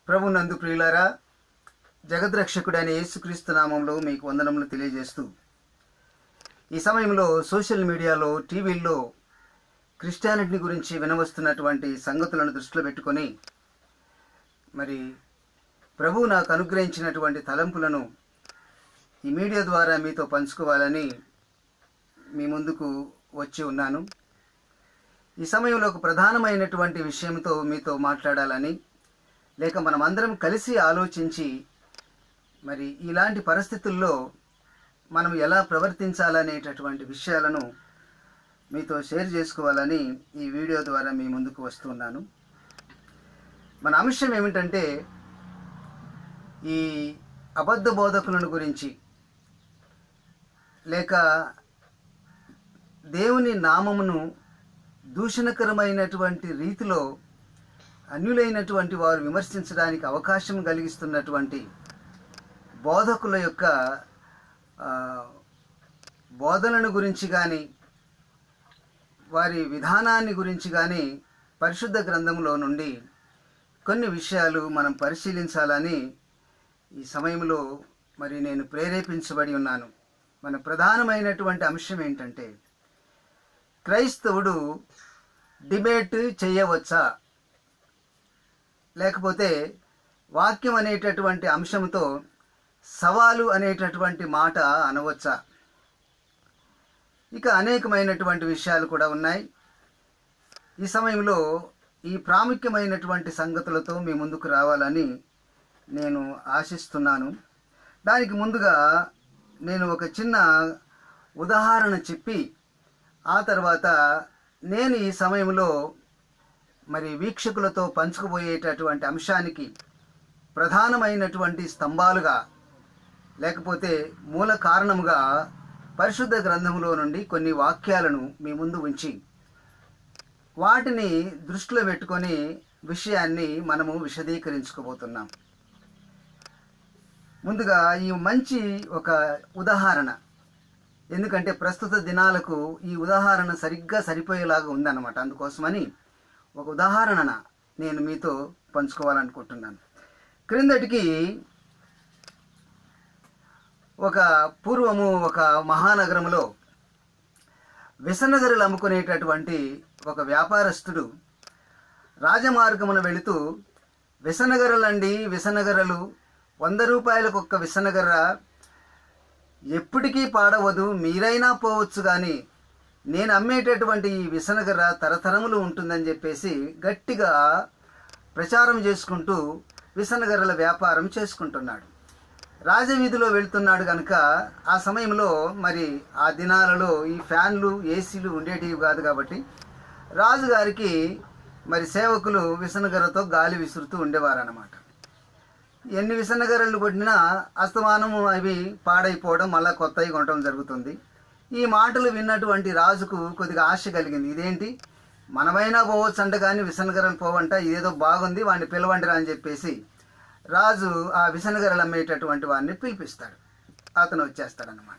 ప్రభు నందు ప్రియులారా జగద్రక్షకుడైన యేసుక్రీస్తు నామంలో మీకు వందనములు తెలియజేస్తూ ఈ సమయంలో సోషల్ మీడియాలో టీవీల్లో క్రిస్టియానిటీ గురించి వినవస్తున్నటువంటి సంగతులను దృష్టిలో పెట్టుకొని మరి ప్రభు నాకు అనుగ్రహించినటువంటి తలంపులను ఈ మీడియా ద్వారా మీతో పంచుకోవాలని మీ ముందుకు వచ్చి ఉన్నాను ఈ సమయంలో ఒక ప్రధానమైనటువంటి విషయంతో మీతో మాట్లాడాలని లేక మనం అందరం కలిసి ఆలోచించి మరి ఇలాంటి పరిస్థితుల్లో మనం ఎలా ప్రవర్తించాలనేటటువంటి విషయాలను మీతో షేర్ చేసుకోవాలని ఈ వీడియో ద్వారా మీ ముందుకు వస్తున్నాను మన అంశం ఏమిటంటే ఈ అబద్ధ బోధకులను గురించి లేక దేవుని నామమును దూషణకరమైనటువంటి రీతిలో అన్యులైనటువంటి వారు విమర్శించడానికి అవకాశం కలిగిస్తున్నటువంటి బోధకుల యొక్క ఆ, బోధనను గురించి కానీ వారి విధానాన్ని గురించి కానీ పరిశుద్ధ గ్రంథంలో నుండి కొన్ని విషయాలు మనం పరిశీలించాలని ఈ సమయంలో మరి నేను ప్రేరేపించబడి ఉన్నాను మన ప్రధానమైనటువంటి అంశం ఏంటంటే క్రైస్తవుడు డిబేట్ చేయవచ్చా లేకపోతే వాక్యం అనేటటువంటి అంశంతో సవాలు అనేటటువంటి మాట అనవచ్చా ఇక అనేకమైనటువంటి విషయాలు కూడా ఉన్నాయి ఈ సమయంలో ఈ ప్రాముఖ్యమైనటువంటి సంగతులతో మీ ముందుకు రావాలని నేను ఆశిస్తున్నాను దానికి ముందుగా నేను ఒక చిన్న ఉదాహరణ చెప్పి ఆ తర్వాత నేను ఈ సమయంలో మరి వీక్షకులతో పంచుకుపోయేటటువంటి అంశానికి ప్రధానమైనటువంటి స్తంభాలుగా లేకపోతే మూల కారణముగా పరిశుద్ధ గ్రంథములో నుండి కొన్ని వాక్యాలను మీ ముందు ఉంచి వాటిని దృష్టిలో పెట్టుకొని విషయాన్ని మనము విశదీకరించుకోబోతున్నాం ముందుగా ఈ మంచి ఒక ఉదాహరణ ఎందుకంటే ప్రస్తుత దినాలకు ఈ ఉదాహరణ సరిగ్గా సరిపోయేలాగా ఉందన్నమాట అందుకోసమని ఒక ఉదాహరణ నేను మీతో పంచుకోవాలనుకుంటున్నాను క్రిందటికి ఒక పూర్వము ఒక మహానగరంలో విసనగరులు అమ్ముకునేటటువంటి ఒక వ్యాపారస్తుడు రాజమార్గమున వెళుతూ విసనగరలండి విసనగరలు వంద రూపాయలకు ఒక్క విసనగర్ర ఎప్పటికీ పాడవదు మీరైనా పోవచ్చు కానీ నేను అమ్మేటటువంటి ఈ విసనగర్ర తరతరములు ఉంటుందని చెప్పేసి గట్టిగా ప్రచారం చేసుకుంటూ విసనగర్రల వ్యాపారం చేసుకుంటున్నాడు రాజవీధిలో వెళ్తున్నాడు కనుక ఆ సమయంలో మరి ఆ దినాలలో ఈ ఫ్యాన్లు ఏసీలు ఉండేటివి కాదు కాబట్టి రాజుగారికి మరి సేవకులు విసనగర్రతో గాలి విసురుతూ ఉండేవారన్నమాట ఎన్ని విసనగర్రలు కొట్టినా అస్తమానము అవి పాడైపోవడం మళ్ళీ కొత్తవి కొనడం జరుగుతుంది ఈ మాటలు విన్నటువంటి రాజుకు కొద్దిగా ఆశ కలిగింది ఇదేంటి మనమైనా పోవచ్చు అంట కానీ విసనగర్రలు పోవంట ఇదేదో బాగుంది వాడిని పిలవండిరా అని చెప్పేసి రాజు ఆ విసనగరలు అమ్మేటటువంటి వాడిని పిలిపిస్తాడు అతను వచ్చేస్తాడనమాట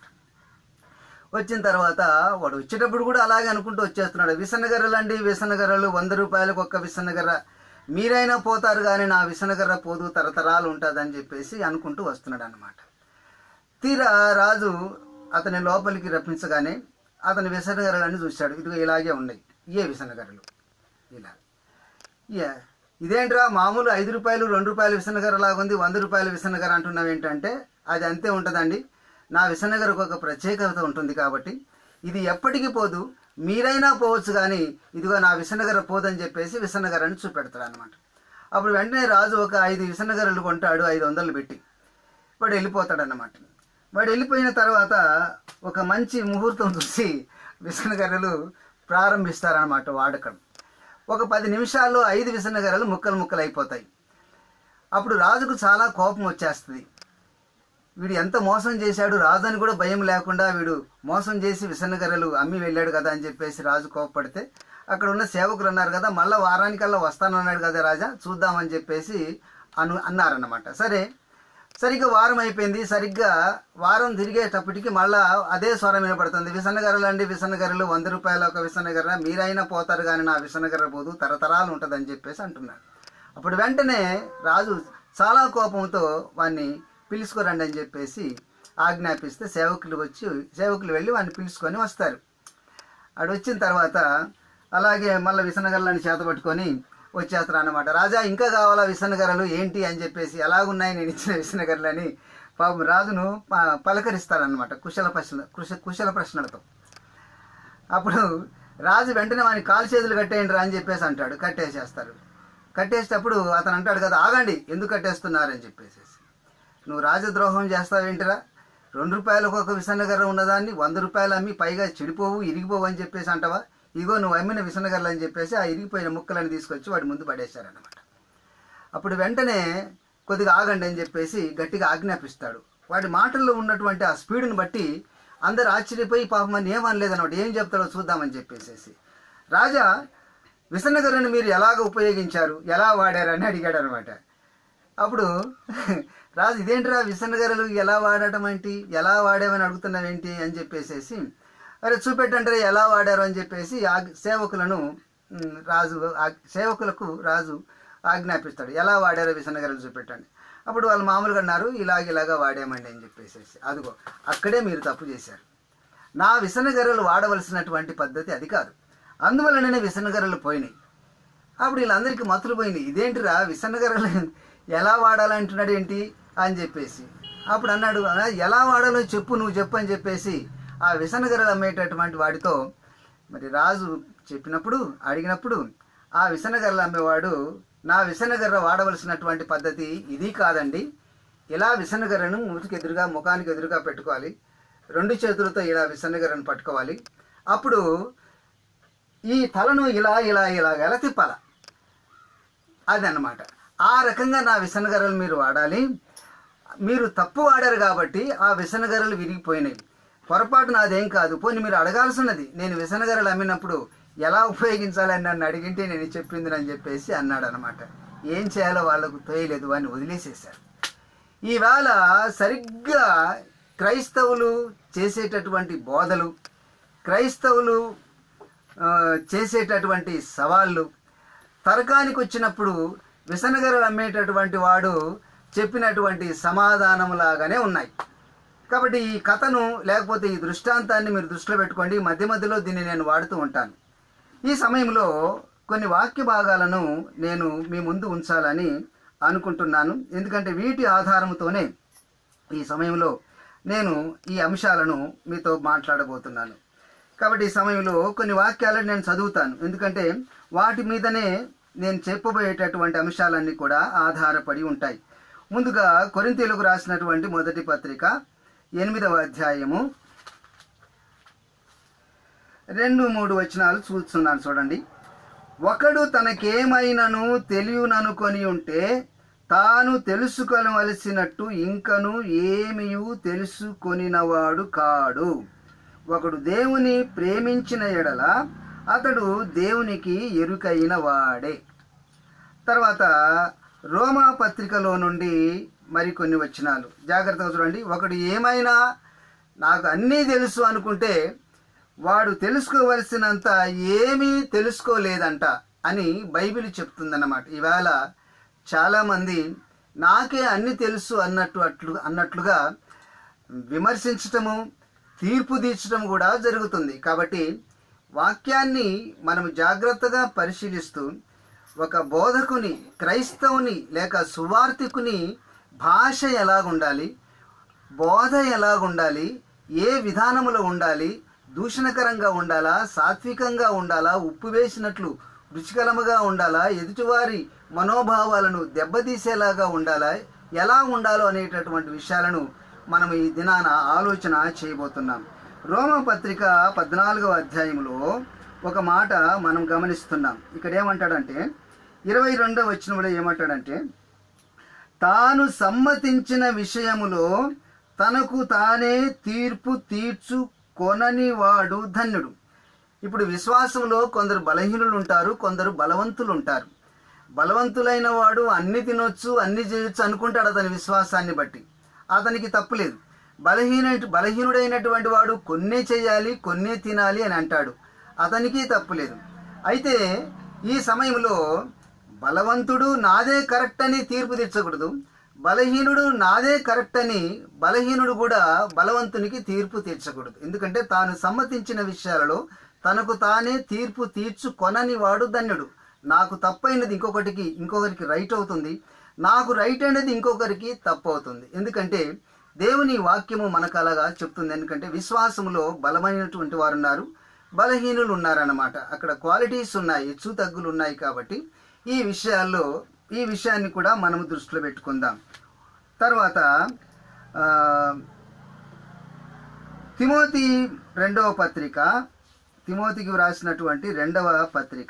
వచ్చిన తర్వాత వాడు వచ్చేటప్పుడు కూడా అలాగే అనుకుంటూ వచ్చేస్తున్నాడు విసనగర్రలు అండి విసనగర్రలు వంద రూపాయలకు ఒక్క విసనగర్ర మీరైనా పోతారు కానీ నా విసనగర్ర పోదు తరతరాలు ఉంటుందని చెప్పేసి అనుకుంటూ వస్తున్నాడు అనమాట తీరా రాజు అతని లోపలికి రప్పించగానే అతని విసనగర్రలన్నీ చూశాడు ఇదిగో ఇలాగే ఉన్నాయి ఏ విసనగర్రలు ఇలా యా ఇదేంట్రా మామూలు ఐదు రూపాయలు రెండు రూపాయల విసనగర లాగుంది వంద రూపాయల విసనగర అంటున్నావు ఏంటంటే అది అంతే ఉంటుందండి నా విసనగరకు ఒక ప్రత్యేకత ఉంటుంది కాబట్టి ఇది ఎప్పటికీ పోదు మీరైనా పోవచ్చు కానీ ఇదిగో నా విసనగర పోదని చెప్పేసి విసనగరని చూపెడతాడు అనమాట అప్పుడు వెంటనే రాజు ఒక ఐదు విసనగరలు కొంటాడు ఐదు వందలు పెట్టి వాడు వెళ్ళిపోతాడు అన్నమాట వాడు వెళ్ళిపోయిన తర్వాత ఒక మంచి ముహూర్తం చూసి విసనగర్రలు ప్రారంభిస్తారన్నమాట వాడకం ఒక పది నిమిషాల్లో ఐదు విసనగరలు ముక్కలు ముక్కలు అయిపోతాయి అప్పుడు రాజుకు చాలా కోపం వచ్చేస్తుంది వీడు ఎంత మోసం చేశాడు రాజు అని కూడా భయం లేకుండా వీడు మోసం చేసి విసనగరలు అమ్మి వెళ్ళాడు కదా అని చెప్పేసి రాజు కోపపడితే అక్కడ ఉన్న సేవకులు అన్నారు కదా మళ్ళీ వారానికల్లా వస్తానన్నాడు కదా రాజా చూద్దామని చెప్పేసి అను అన్నారన్నమాట సరే సరిగ్గా వారం అయిపోయింది సరిగ్గా వారం తిరిగేటప్పటికి మళ్ళా అదే స్వరం వినపడుతుంది విసనగరలు అండి విసనగరలు వంద రూపాయల ఒక విసనగర్ర మీరైనా పోతారు కానీ నా విసనగర్ర పోదు తరతరాలు ఉంటుందని చెప్పేసి అంటున్నాడు అప్పుడు వెంటనే రాజు చాలా కోపంతో వాడిని పిలుచుకోరండి అని చెప్పేసి ఆజ్ఞాపిస్తే సేవకులు వచ్చి సేవకులు వెళ్ళి వాడిని పిలుచుకొని వస్తారు అటు వచ్చిన తర్వాత అలాగే మళ్ళీ విసనగరలని చేత పట్టుకొని వచ్చేస్తారు అన్నమాట రాజా ఇంకా కావాలా విసనగరలు ఏంటి అని చెప్పేసి ఎలాగున్నాయి నేను ఇచ్చిన విసనగరలని పాపం రాజును ప- పలకరిస్తారనమాట కుశల ప్రశ్న కుశ కుశల ప్రశ్నలతో అప్పుడు రాజు వెంటనే వాని కాలు చేతులు కట్టేయండి రా అని చెప్పేసి అంటాడు కట్టేసేస్తారు కట్టేసేటప్పుడు అతను అంటాడు కదా ఆగండి ఎందుకు కట్టేస్తున్నారని చెప్పేసి నువ్వు రాజద్రోహం చేస్తావేంటిరా రెండు రూపాయలకు ఒక విసన్నగర్ర ఉన్నదాన్ని వంద రూపాయలు అమ్మి పైగా చెడిపోవు ఇరిగిపోవు అని చెప్పేసి అంటావా ఇగో నువ్వు అమ్మిన విసన్నగర్రలు అని చెప్పేసి ఆ ఇరిగిపోయిన ముక్కలను తీసుకొచ్చి వాడి ముందు పడేశారనమాట అప్పుడు వెంటనే కొద్దిగా ఆగండి అని చెప్పేసి గట్టిగా ఆజ్ఞాపిస్తాడు వాడి మాటల్లో ఉన్నటువంటి ఆ స్పీడ్ని బట్టి అందరు ఆశ్చర్యపోయి పాపం అని ఏమనలేదన్నమాట ఏం చెప్తాడో చూద్దామని చెప్పేసేసి రాజా విసన్నగర్రను మీరు ఎలాగ ఉపయోగించారు ఎలా వాడారు అని అడిగాడు అనమాట అప్పుడు రాజు ఇదేంటిరా విసన్నగరలు ఎలా వాడటం ఏంటి ఎలా వాడామని అడుగుతున్నావేంటి అని చెప్పేసేసి అరే చూపెట్టంటారా ఎలా వాడారు అని చెప్పేసి ఆ సేవకులను ఉమ్, రాజు ఆ సేవకులకు రాజు ఆజ్ఞాపిస్తాడు ఎలా వాడారో విసన్నగరలు చూపెట్టండి అప్పుడు వాళ్ళు మామూలుగా అన్నారు ఇలాగ ఇలాగా వాడామండి అని చెప్పేసేసి అదిగో అక్కడే మీరు తప్పు చేశారు నా విసనగర్రలు వాడవలసినటువంటి పద్ధతి అది కాదు అందువలననే విసనగర్రలు పోయినాయి అప్పుడు వీళ్ళందరికీ మతులు పోయింది ఇదేంటిరా విసన్నగర్రలు ఎలా వాడాలంటున్నాడు ఏంటి అని చెప్పేసి అప్పుడు అన్నాడు "ఆ, ఎలా వాడాలో చెప్పు నువ్వు చెప్పు అని చెప్పేసి ఆ విసనగర్రలు అమ్మేటటువంటి వాడితో మరి రాజు చెప్పినప్పుడు అడిగినప్పుడు ఆ విసనగర్రలు అమ్మేవాడు నా విసనగర్ర వాడవలసినటువంటి పద్ధతి ఇది కాదండి ఇలా విసనగర్రను మూతికి ఎదురుగా ముఖానికి ఎదురుగా పెట్టుకోవాలి రెండు చేతులతో ఇలా విసనగర్రను పట్టుకోవాలి అప్పుడు ఈ తలను ఇలా ఇలా ఇలా ఎలా తిప్పాల అదన్నమాట ఆ రకంగా నా విసనగర్రలు మీరు వాడాలి మీరు తప్పు వాడారు కాబట్టి ఆ విసనగర్రలు విరిగిపోయినాయి పొరపాటు నాదేం కాదు పోనీ మీరు అడగాల్సినది నేను విసనగర్రలు అమ్మినప్పుడు ఎలా ఉపయోగించాలని నన్ను అడిగింటే నేను చెప్పింది అని చెప్పేసి అన్నాడు అనమాట ఏం చేయాలో వాళ్ళకు తోయలేదు అని వదిలేసేశారు ఈవేళ సరిగ్గా క్రైస్తవులు చేసేటటువంటి బోధలు క్రైస్తవులు ఆ, చేసేటటువంటి సవాళ్ళు తరకానికి వచ్చినప్పుడు విసనగరలు అమ్మేటటువంటి వాడు చెప్పినటువంటి సమాధానములాగానే ఉన్నాయి కాబట్టి ఈ కథను లేకపోతే ఈ దృష్టాంతాన్ని మీరు దృష్టిలో పెట్టుకోండి మధ్య మధ్యలో దీన్ని నేను వాడుతూ ఉంటాను ఈ సమయంలో కొన్ని వాక్య భాగాలను నేను మీ ముందు ఉంచాలని అనుకుంటున్నాను ఎందుకంటే వీటి ఆధారంతోనే ఈ సమయంలో నేను ఈ అంశాలను మీతో మాట్లాడబోతున్నాను కాబట్టి ఈ సమయంలో కొన్ని వాక్యాలను నేను చదువుతాను ఎందుకంటే వాటి మీదనే నేను చెప్పబోయేటటువంటి అంశాలన్నీ కూడా ఆధారపడి ఉంటాయి ముందుగా కొరింతీలకు రాసినటువంటి మొదటి పత్రిక ఎనిమిదవ అధ్యాయము రెండు మూడు వచనాలు చూస్తున్నాను చూడండి ఒకడు తనకేమైనను తెలియననుకొని ఉంటే తాను తెలుసుకొనవలసినట్టు ఇంకను ఏమియు తెలుసుకొనినవాడు కాడు ఒకడు దేవుని ప్రేమించిన ఎడల అతడు దేవునికి ఎరుకైన వాడే తర్వాత రోమా పత్రికలో నుండి మరికొన్ని వచనాలు జాగ్రత్తగా చూడండి ఒకడు ఏమైనా నాకు అన్నీ తెలుసు అనుకుంటే వాడు తెలుసుకోవలసినంత ఏమీ తెలుసుకోలేదంట అని బైబిల్ చెప్తుందన్నమాట ఇవాళ చాలామంది నాకే అన్ని తెలుసు అన్నట్టు అట్లు అన్నట్లుగా విమర్శించటము తీర్పు తీర్చడం కూడా జరుగుతుంది కాబట్టి వాక్యాన్ని మనం జాగ్రత్తగా పరిశీలిస్తూ ఒక బోధకుని క్రైస్తవుని లేక సువార్థికుని భాష ఎలాగుండాలి బోధ ఎలాగుండాలి ఏ విధానములో ఉండాలి దూషణకరంగా ఉండాలా సాత్వికంగా ఉండాలా ఉప్పు వేసినట్లు రుచికరముగా ఉండాలా ఎదుటివారి మనోభావాలను దెబ్బతీసేలాగా ఉండాలా ఎలా ఉండాలో అనేటటువంటి విషయాలను మనం ఈ దినాన ఆలోచన చేయబోతున్నాం రోమపత్రిక పద్నాలుగవ అధ్యాయంలో ఒక మాట మనం గమనిస్తున్నాం ఇక్కడ ఏమంటాడంటే ఇరవై రెండవ వచ్చినప్పుడు ఏమంటాడంటే తాను సమ్మతించిన విషయములో తనకు తానే తీర్పు తీర్చు కొనని వాడు ధన్యుడు ఇప్పుడు విశ్వాసంలో కొందరు బలహీనులు ఉంటారు కొందరు బలవంతులు ఉంటారు బలవంతులైన వాడు అన్ని తినొచ్చు అన్ని చేయొచ్చు అనుకుంటాడు అతని విశ్వాసాన్ని బట్టి అతనికి తప్పులేదు బలహీన బలహీనుడైనటువంటి వాడు కొన్నే చేయాలి కొన్నే తినాలి అని అంటాడు అతనికి తప్పులేదు అయితే ఈ సమయంలో బలవంతుడు నాదే కరెక్ట్ అని తీర్పు తీర్చకూడదు బలహీనుడు నాదే కరెక్ట్ అని బలహీనుడు కూడా బలవంతునికి తీర్పు తీర్చకూడదు ఎందుకంటే తాను సమ్మతించిన విషయాలలో తనకు తానే తీర్పు తీర్చుకొనని వాడు ధన్యుడు నాకు తప్పైనది ఇంకొకటికి ఇంకొకరికి రైట్ అవుతుంది నాకు రైట్ అనేది ఇంకొకరికి తప్పు అవుతుంది ఎందుకంటే దేవుని వాక్యము మనకు అలాగా చెప్తుంది ఎందుకంటే విశ్వాసములో బలమైనటువంటి వారు ఉన్నారు బలహీనులు ఉన్నారన్నమాట అక్కడ క్వాలిటీస్ ఉన్నాయి హెచ్చు తగ్గులు ఉన్నాయి కాబట్టి ఈ విషయాల్లో ఈ విషయాన్ని కూడా మనము దృష్టిలో పెట్టుకుందాం తర్వాత ఆ, తిమోతి రెండవ పత్రిక తిమోతికి వ్రాసినటువంటి రెండవ పత్రిక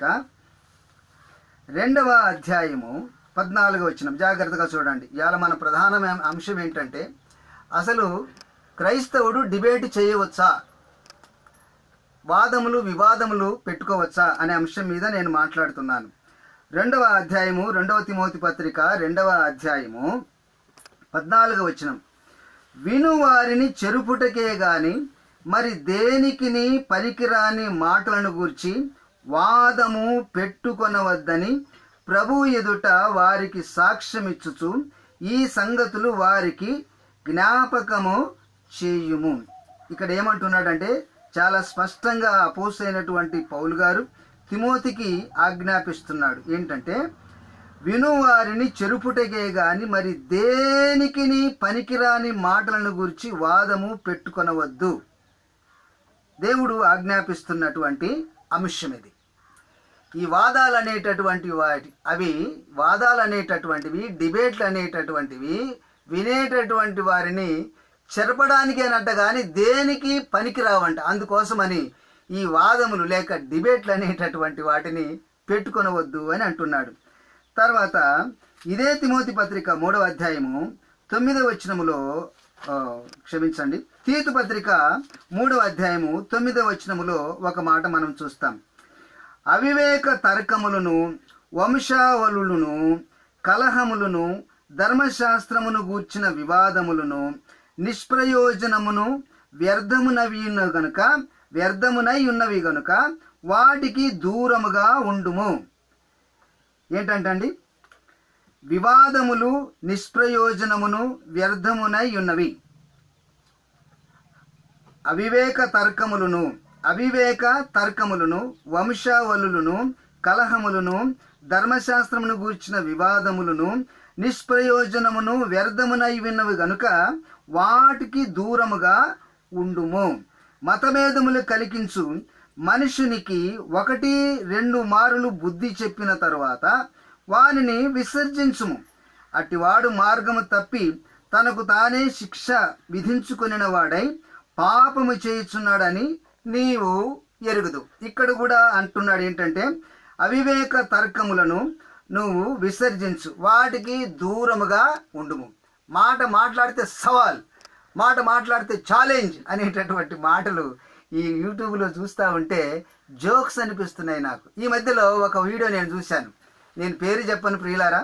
రెండవ అధ్యాయము పద్నాలుగు వచ్చిన జాగ్రత్తగా చూడండి ఇవాళ మన ప్రధాన అంశం ఏంటంటే అసలు క్రైస్తవుడు డిబేట్ చేయవచ్చా వాదములు వివాదములు పెట్టుకోవచ్చా అనే అంశం మీద నేను మాట్లాడుతున్నాను రెండవ అధ్యాయము రెండవ తిమోతి పత్రిక రెండవ అధ్యాయము పద్నాలుగు వచనం విను వారిని చెరుపుటకే గాని మరి దేనికిని పనికిరాని మాటలను గూర్చి వాదము పెట్టుకొనవద్దని ప్రభు ఎదుట వారికి సాక్ష్యమిచ్చుచు ఈ సంగతులు వారికి జ్ఞాపకము చేయుము ఇక్కడ ఏమంటున్నాడంటే చాలా స్పష్టంగా అపోస్ అయినటువంటి పౌలు గారు తిమోతికి ఆజ్ఞాపిస్తున్నాడు ఏంటంటే వినువారిని చెరుపుటకే గాని మరి దేనికిని పనికిరాని మాటలను గురించి వాదము పెట్టుకొనవద్దు దేవుడు ఆజ్ఞాపిస్తున్నటువంటి అంశం ఇది ఈ వాదాలు అనేటటువంటి వాటి అవి వాదాలు అనేటటువంటివి డిబేట్లు అనేటటువంటివి వినేటటువంటి వారిని చెరపడానికేనంట కానీ దేనికి పనికిరావంట అందుకోసమని ఈ వాదములు లేక డిబేట్లు అనేటటువంటి వాటిని పెట్టుకొనవద్దు అని అంటున్నాడు తర్వాత ఇదే తిమోతి పత్రిక మూడవ అధ్యాయము తొమ్మిదవ వచనములో ఆ, క్షమించండి తీతు పత్రిక మూడవ అధ్యాయము తొమ్మిదవ వచనములో ఒక మాట మనం చూస్తాం అవివేక తర్కములను వంశావళులను కలహములను ధర్మశాస్త్రమును గూర్చిన వివాదములను నిష్ప్రయోజనమును వ్యర్థమునవియున్న గనుక వ్యర్థమునై ఉన్నవి గనుక వాటికి దూరముగా ఉండుము ఏంటంటండి వివాదములు నిష్ప్రయోజనమును వ్యర్థమునై ఉన్నవి అవివేక తర్కములను అవివేక తర్కములను వంశావళులను కలహములను ధర్మశాస్త్రమును గూర్చిన వివాదములను నిష్ప్రయోజనమును వ్యర్థమునై విన్నవి గనుక వాటికి దూరముగా ఉండుము మతభేదములు కలిగించు మనుషునికి ఒకటి రెండు మారులు బుద్ధి చెప్పిన తరువాత వానిని విసర్జించుము అటివాడు మార్గము తప్పి తనకు తానే శిక్ష విధించుకొనిన వాడై పాపము చేయుచున్నాడని నీవు ఎరుగుదు ఇక్కడ కూడా అంటున్నాడు ఏంటంటే అవివేక తర్కములను నువ్వు విసర్జించు వాటికి దూరముగా ఉండుము మాట మాట్లాడితే సవాల్ మాట మాట్లాడితే ఛాలెంజ్ అనేటటువంటి మాటలు ఈ యూట్యూబ్లో చూస్తూ ఉంటే జోక్స్ అనిపిస్తున్నాయి నాకు ఈ మధ్యలో ఒక వీడియో నేను చూశాను నేను పేరు చెప్పను ప్రియులారా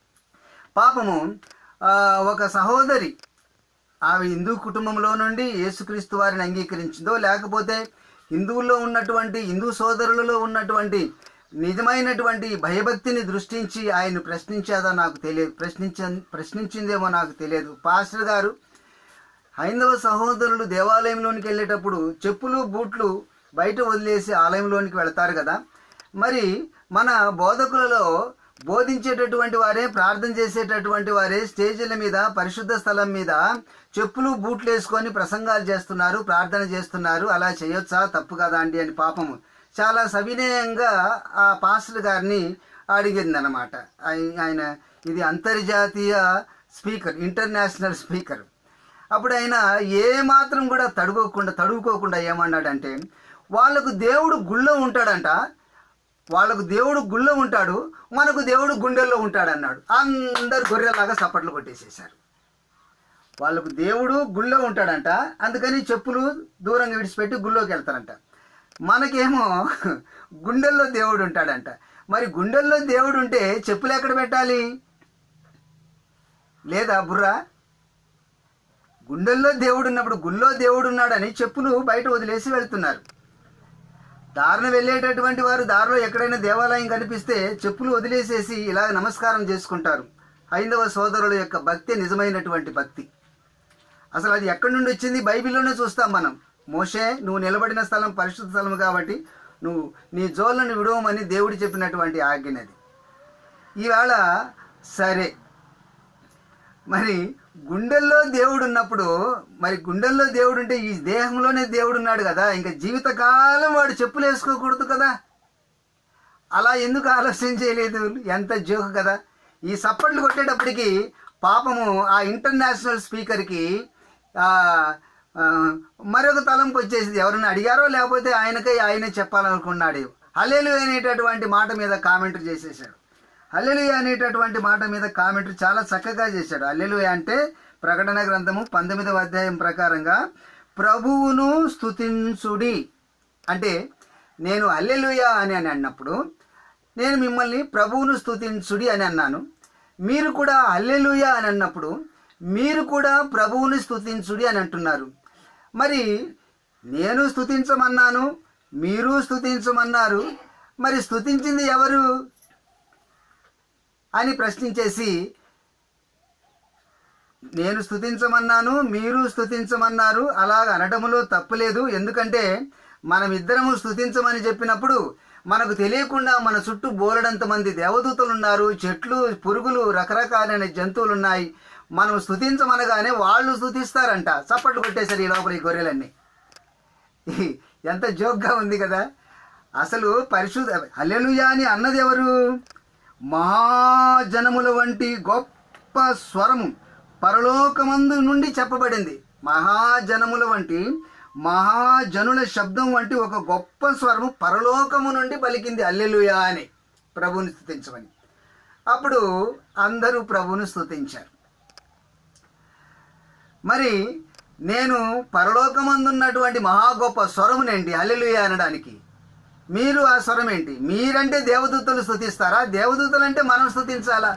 పాపము ఆ, ఒక సహోదరి ఆమె హిందూ కుటుంబంలో నుండి యేసుక్రీస్తు వారిని అంగీకరించిందో లేకపోతే హిందువుల్లో ఉన్నటువంటి హిందూ సోదరులలో ఉన్నటువంటి నిజమైనటువంటి భయభక్తిని దృష్టించి ఆయన ప్రశ్నించేదో నాకు తెలియదు ప్రశ్నించ ప్రశ్నించిందేమో నాకు తెలియదు పాస్టర్ గారు హైందవ సహోదరులు దేవాలయంలోనికి వెళ్ళేటప్పుడు చెప్పులు బూట్లు బయట వదిలేసి ఆలయంలోనికి వెళతారు కదా మరి మన బోధకులలో బోధించేటటువంటి వారే ప్రార్థన చేసేటటువంటి వారే స్టేజీల మీద పరిశుద్ధ స్థలం మీద చెప్పులు బూట్లు వేసుకొని ప్రసంగాలు చేస్తున్నారు ప్రార్థన చేస్తున్నారు అలా చేయొచ్చా తప్పు కదా అండి అని పాపము చాలా సవినయంగా ఆ పాస్టర్ గారిని అడిగిందనమాట ఆయ- ఆయన ఇది అంతర్జాతీయ స్పీకర్ ఇంటర్నేషనల్ స్పీకర్ అప్పుడు ఆయన ఏ మాత్రం కూడా తడుకోకుండా తడువుకోకుండా ఏమన్నాడంటే వాళ్ళకు దేవుడు గుళ్ళో ఉంటాడంట వాళ్ళకు దేవుడు గుళ్ళో ఉంటాడు మనకు దేవుడు గుండెల్లో ఉంటాడు అన్నాడు అందరు గొర్రెలాగా చప్పట్లు కొట్టేసేశారు వాళ్ళకు దేవుడు గుళ్ళో ఉంటాడంట అందుకని చెప్పులు దూరంగా విడిచిపెట్టి గుళ్ళోకి వెళ్తారంట మనకేమో గుండెల్లో దేవుడు ఉంటాడంట మరి గుండెల్లో దేవుడు ఉంటే చెప్పులు ఎక్కడ పెట్టాలి లేదా బుర్రా గుండెల్లో దేవుడు ఉన్నప్పుడు గుళ్ళో దేవుడు ఉన్నాడని చెప్పులు బయట వదిలేసి వెళ్తున్నారు దారిన వెళ్ళేటటువంటి వారు దారిలో ఎక్కడైనా దేవాలయం కనిపిస్తే చెప్పులు వదిలేసేసి ఇలా నమస్కారం చేసుకుంటారు హైందవ సోదరుల యొక్క భక్తి నిజమైనటువంటి భక్తి అసలు అది ఎక్కడి నుండి వచ్చింది బైబిల్లోనే చూస్తాం మనం మోషే నువ్వు నిలబడిన స్థలం పరిశుద్ధ స్థలం కాబట్టి నువ్వు నీ జోళ్ళను విడవమని దేవుడు చెప్పినటువంటి ఆజ్ఞనది ఈవేళ సరే మరి గుండెల్లో దేవుడు ఉన్నప్పుడు మరి గుండెల్లో దేవుడు ఉంటే ఈ దేహంలోనే దేవుడు ఉన్నాడు కదా ఇంకా జీవితకాలం వాడు చెప్పులు వేసుకోకూడదు కదా అలా ఎందుకు ఆలోచన చేయలేదు ఎంత జోక్ కదా ఈ సప్పట్లు కొట్టేటప్పటికి పాపము ఆ ఇంటర్నేషనల్ స్పీకర్కి ఆ, ఆ, మరొక తలంపు వచ్చేసింది ఎవరైనా అడిగారో లేకపోతే ఆయనకై ఆయనే చెప్పాలనుకున్నాడు హల్లెలు అనేటటువంటి మాట మీద కామెంట్ చేసేసాడు హల్లెలు అనేటటువంటి మాట మీద కామెంట్ చాలా చక్కగా చేశాడు హల్లెలు అంటే ప్రకటన గ్రంథము పంతొమ్మిదవ అధ్యాయం ప్రకారంగా ప్రభువును స్తుతించుడి అంటే నేను అల్లెలుయా అని అని అన్నప్పుడు నేను మిమ్మల్ని ప్రభువును స్తుతించుడి అని అన్నాను మీరు కూడా అల్లెలుయా అని అన్నప్పుడు మీరు కూడా ప్రభువుని స్తుతించుడి అని అంటున్నారు మరి నేను స్తుతించమన్నాను మీరు స్తుతించమన్నారు మరి స్తుతించింది ఎవరు అని ప్రశ్నించేసి నేను స్తుతించమన్నాను మీరు స్తుతించమన్నారు అలాగ అనడములో తప్పులేదు ఎందుకంటే మనం ఇద్దరము స్తుతించమని చెప్పినప్పుడు మనకు తెలియకుండా మన చుట్టూ బోలెడంత మంది దేవదూతలు ఉన్నారు చెట్లు పురుగులు రకరకాలైన జంతువులు ఉన్నాయి మనం స్తుతించమనగానే వాళ్ళు స్తుతిస్తారంట చప్పట్లు కొట్టేశారు ఈ లోపల ఈ గొర్రెలన్నీ ఎంత జోక్గా ఉంది కదా అసలు పరిశుద్ధ హల్లెలూయా అని అన్నది ఎవరు మహాజనముల వంటి గొప్ప స్వరము పరలోకమందు నుండి చెప్పబడింది మహాజనముల వంటి మహాజనుల శబ్దం వంటి ఒక గొప్ప స్వరము పరలోకము నుండి పలికింది అల్లెలుయా అని ప్రభువుని స్తుతించమని అప్పుడు అందరూ ప్రభువుని స్తుతించారు మరి నేను పరలోకమందున్నటువంటి మహా గొప్ప స్వరమునేంటి అల్లెలుయా అనడానికి మీరు ఆ స్వరం ఏంటి మీరంటే దేవదూతలు స్తుతిస్తారా దేవదూతలు అంటే మనం స్తుతించాలా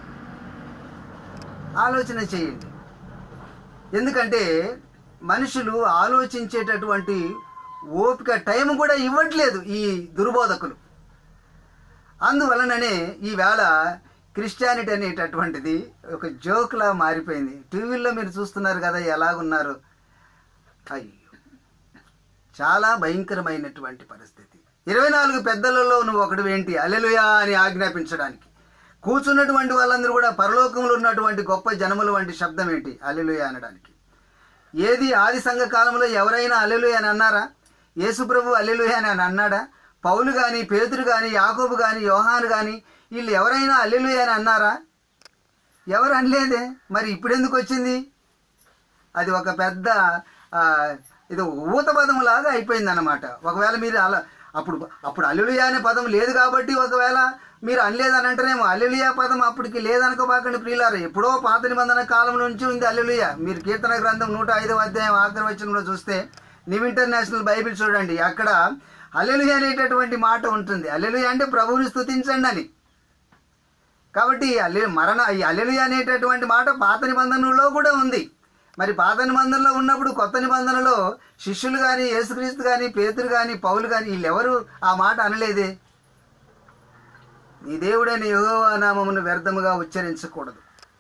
ఆలోచన చేయండి ఎందుకంటే మనుషులు ఆలోచించేటటువంటి ఓపిక టైం కూడా ఇవ్వట్లేదు ఈ దుర్బోధకులు అందువలననే ఈవేళ క్రిస్టియానిటీ అనేటటువంటిది ఒక జోక్లా మారిపోయింది టీవీల్లో మీరు చూస్తున్నారు కదా ఎలాగున్నారు అయ్యో చాలా భయంకరమైనటువంటి పరిస్థితి ఇరవై నాలుగు పెద్దలలో నువ్వు ఒకటి ఏంటి అలెలుయా అని ఆజ్ఞాపించడానికి కూర్చున్నటువంటి వాళ్ళందరూ కూడా పరలోకంలో ఉన్నటువంటి గొప్ప జనముల వంటి శబ్దం ఏంటి అలెలుయా అనడానికి ఏది ఆది సంఘ కాలంలో ఎవరైనా అల్లెలుయ అని అన్నారా యేసుప్రభు అల్లెలుయ అని అని అన్నాడా పౌలు కానీ పేతురు కానీ యాకోబు కానీ యోహాను కానీ వీళ్ళు ఎవరైనా అల్లెలుయ అని అన్నారా ఎవరు అనలేదే మరి ఇప్పుడు ఎందుకు వచ్చింది అది ఒక పెద్ద ఆ, ఇది ఊత పదం లాగా అయిపోయింది అనమాట ఒకవేళ మీరు అలా అప్పుడు అప్పుడు అల్లులియా అనే పదం లేదు కాబట్టి ఒకవేళ మీరు అనలేదని అంటేనేమో అల్లెలుయా పదం అప్పటికి లేదనుకోబాకండి ప్రియులారు ఎప్పుడో పాత నిబంధన కాలం నుంచి ఉంది అల్లెలుయా మీరు కీర్తన గ్రంథం నూట ఐదవ అధ్యాయం ఆఖరి వచనంలో చూస్తే న్యూ ఇంటర్నేషనల్ బైబిల్ చూడండి అక్కడ అల్లెలుయా అనేటటువంటి మాట ఉంటుంది అల్లెలుయా అంటే ప్రభువుని స్తుతించండి అని కాబట్టి అల్లె మరణ ఈ అల్లెలు అనేటటువంటి మాట పాత నిబంధనలో కూడా ఉంది మరి పాత నిబంధనలో ఉన్నప్పుడు కొత్త నిబంధనలో శిష్యులు కానీ యేసుక్రీస్తు కానీ పేతురు కానీ పౌలు కానీ వీళ్ళెవరు ఆ మాట అనలేదే నీ దేవుడైన యెహోవా నామమును వ్యర్థముగా ఉచ్చరించకూడదు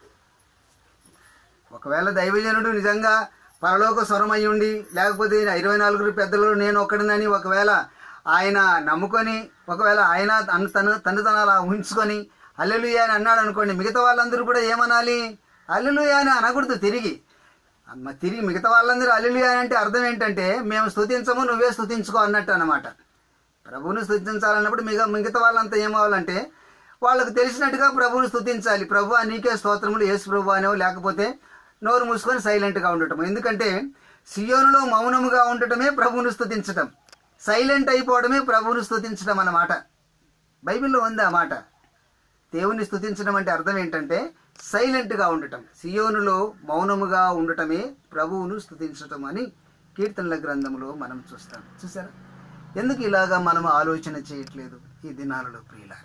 ఒకవేళ దైవజనుడు నిజంగా పరలోక స్వరమై ఉండి లేకపోతే ఇరవై నాలుగురు పెద్దలు నేను ఒక్కడినని ఒకవేళ ఆయన నమ్ముకొని ఒకవేళ ఆయన తన తను తను తను అలా ఉంచుకొని అల్లెలుయా అని అన్నాడు అనుకోండి మిగతా వాళ్ళందరూ కూడా ఏమనాలి అల్లెలుయా అని అనకూడదు తిరిగి అమ్మ తిరిగి మిగతా వాళ్ళందరూ అల్లెలుయా అని అంటే అర్థం ఏంటంటే మేము స్తుతించము నువ్వే స్తుతించుకో అన్నట్టు అనమాట ప్రభువుని స్తుతించాలన్నప్పుడు మిగ మిగతా వాళ్ళంతా ఏమవ్వాలంటే వాళ్ళకు తెలిసినట్టుగా ప్రభువుని స్తుతించాలి ప్రభు నీకే స్తోత్రములు యేసు ప్రభు అనేవో లేకపోతే నోరు మూసుకొని సైలెంట్గా ఉండటం ఎందుకంటే సియోనులో మౌనముగా ఉండటమే ప్రభువుని స్తుతించటం సైలెంట్ అయిపోవడమే ప్రభువుని స్తుతించడం అన్నమాట బైబిల్లో ఉంది ఆ మాట దేవుని స్తుతించడం అంటే అర్థం ఏంటంటే సైలెంట్గా ఉండటం సియోనులో మౌనముగా ఉండటమే ప్రభువును స్తుతించటం అని కీర్తనల గ్రంథంలో మనం చూస్తాం చూసారా ఎందుకు ఇలాగా మనం ఆలోచన చేయట్లేదు ఈ దినాలలో ప్రియులారా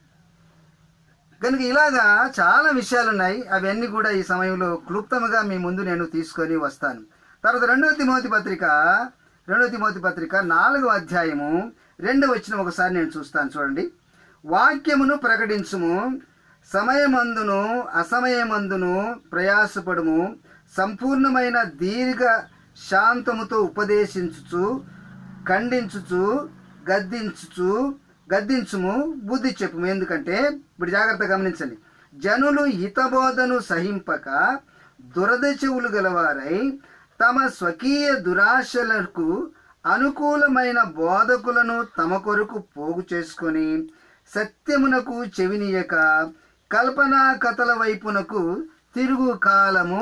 కనుక ఇలాగా చాలా విషయాలు ఉన్నాయి అవన్నీ కూడా ఈ సమయంలో క్లుప్తముగా మీ ముందు నేను తీసుకొని వస్తాను తర్వాత రెండవ తిమోతి పత్రిక రెండవ తిమోతి పత్రిక నాలుగవ అధ్యాయము రెండవ వచ్చిన ఒకసారి నేను చూస్తాను చూడండి వాక్యమును ప్రకటించుము సమయమందును అసమయమందును ప్రయాసపడుము సంపూర్ణమైన దీర్ఘ శాంతముతో ఉపదేశించుచు ఖండించుచు గద్దించుచు గద్దించుము బుద్ధి చెప్పుము ఎందుకంటే ఇప్పుడు జాగ్రత్త గమనించండి జనులు హితబోధను సహింపక దురద చెవులు గలవారై తమ స్వకీయ దురాశలకు అనుకూలమైన బోధకులను తమ కొరకు పోగు చేసుకొని సత్యమునకు చెవినీయక కల్పనా కథల వైపునకు తిరుగు కాలము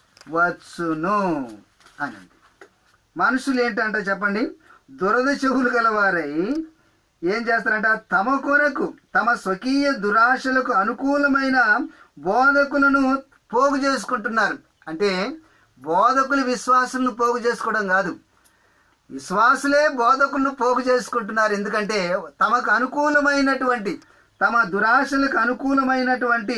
వచ్చును అనండి మనుషులు ఏంటంటే చెప్పండి దురద చెవులు గలవారై ఏం చేస్తారంట తమ కొరకు తమ స్వకీయ దురాశలకు అనుకూలమైన బోధకులను పోగు చేసుకుంటున్నారు అంటే బోధకులు విశ్వాసులను పోగు చేసుకోవడం కాదు విశ్వాసులే బోధకులను పోగు చేసుకుంటున్నారు ఎందుకంటే తమకు అనుకూలమైనటువంటి తమ దురాశలకు అనుకూలమైనటువంటి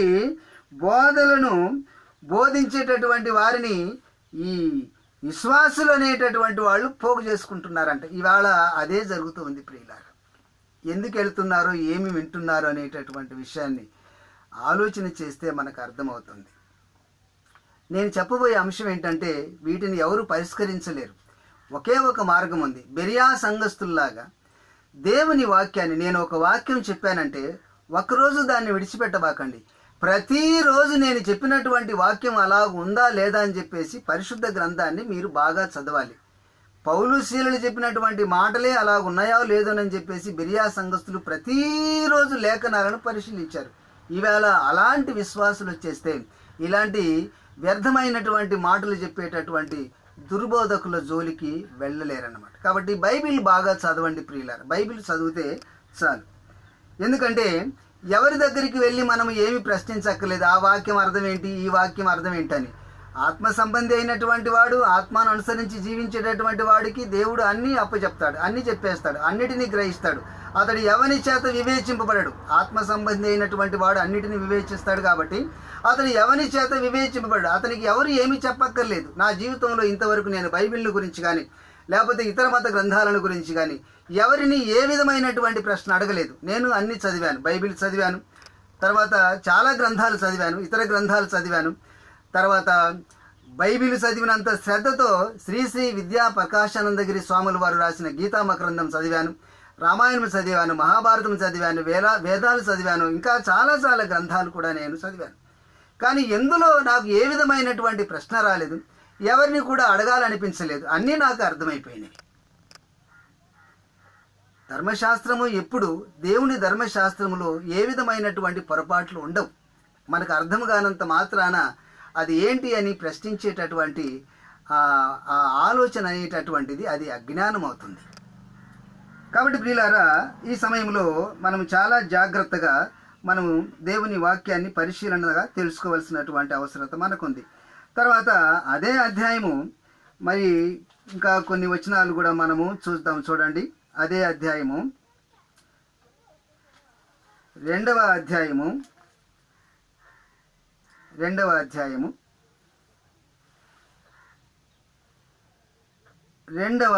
బోధలను బోధించేటటువంటి వారిని ఈ విశ్వాసులు అనేటటువంటి వాళ్ళు పోగు చేసుకుంటున్నారంట ఇవాళ అదే జరుగుతుంది ప్రియులారా ఎందుకు వెళ్తున్నారో ఏమి వింటున్నారో అనేటటువంటి విషయాన్ని ఆలోచన చేస్తే మనకు అర్థమవుతుంది నేను చెప్పబోయే అంశం ఏంటంటే వీటిని ఎవరు పరిష్కరించలేరు ఒకే ఒక మార్గం ఉంది బెరియా సంఘస్థుల్లాగా దేవుని వాక్యాన్ని నేను ఒక వాక్యం చెప్పానంటే ఒకరోజు దాన్ని విడిచిపెట్టబాకండి ప్రతిరోజు నేను చెప్పినటువంటి వాక్యం అలా ఉందా లేదా అని చెప్పేసి పరిశుద్ధ గ్రంథాన్ని మీరు బాగా చదవాలి పౌలు శీలలు చెప్పినటువంటి మాటలే అలా ఉన్నాయో లేదోనని చెప్పేసి బిరియా సంఘస్థులు ప్రతిరోజు లేఖనాలను పరిశీలించారు ఈవేళ అలాంటి విశ్వాసులు వచ్చేస్తే ఇలాంటి వ్యర్థమైనటువంటి మాటలు చెప్పేటటువంటి దుర్బోధకుల జోలికి వెళ్ళలేరన్నమాట కాబట్టి బైబిల్ బాగా చదవండి ప్రియులారు బైబిల్ చదివితే చాలు ఎందుకంటే ఎవరి దగ్గరికి వెళ్ళి మనం ఏమి ప్రశ్నించక్కర్లేదు ఆ వాక్యం అర్థం ఏంటి ఈ వాక్యం అర్థం ఏంటని ఆత్మ సంబంధి అయినటువంటి వాడు ఆత్మను అనుసరించి జీవించేటటువంటి వాడికి దేవుడు అన్నీ అప్పచెప్తాడు అన్నీ చెప్పేస్తాడు అన్నిటినీ గ్రహిస్తాడు అతడు ఎవరి చేత వివేచింపబడడు ఆత్మ సంబంధి అయినటువంటి వాడు అన్నిటిని వివేచిస్తాడు కాబట్టి అతడు ఎవరి చేత వివేచింపబడు అతనికి ఎవరు ఏమీ చెప్పక్కర్లేదు నా జీవితంలో ఇంతవరకు నేను బైబిల్ గురించి కానీ లేకపోతే ఇతర మత గ్రంథాలను గురించి కానీ ఎవరిని ఏ విధమైనటువంటి ప్రశ్న అడగలేదు నేను అన్ని చదివాను బైబిల్ చదివాను తర్వాత చాలా గ్రంథాలు చదివాను ఇతర గ్రంథాలు చదివాను తర్వాత బైబిల్ చదివినంత శ్రద్ధతో శ్రీ శ్రీ విద్యా ప్రకాశానందగిరి స్వాముల వారు రాసిన గీతా మకరందం చదివాను రామాయణం చదివాను మహాభారతం చదివాను వేద వేదాలు చదివాను ఇంకా చాలా చాలా గ్రంథాలు కూడా నేను చదివాను కానీ ఎందులో నాకు ఏ విధమైనటువంటి ప్రశ్న రాలేదు ఎవరిని కూడా అడగాలనిపించలేదు అన్నీ నాకు అర్థమైపోయినాయి ధర్మశాస్త్రము ఎప్పుడు దేవుని ధర్మశాస్త్రములో ఏ విధమైనటువంటి పొరపాట్లు ఉండవు మనకు అర్థం కానంత మాత్రాన అది ఏంటి అని ప్రశ్నించేటటువంటి ఆ ఆ ఆలోచన అనేటటువంటిది అది అజ్ఞానం అవుతుంది కాబట్టి ప్రియులారా ఈ సమయంలో మనం చాలా జాగ్రత్తగా మనము దేవుని వాక్యాన్ని పరిశీలనగా తెలుసుకోవాల్సినటువంటి అవసరత మనకుంది తర్వాత అదే అధ్యాయము మరి ఇంకా కొన్ని వచనాలు కూడా మనము చూద్దాం చూడండి అదే అధ్యాయము రెండవ అధ్యాయము రెండవ అధ్యాయము రెండవ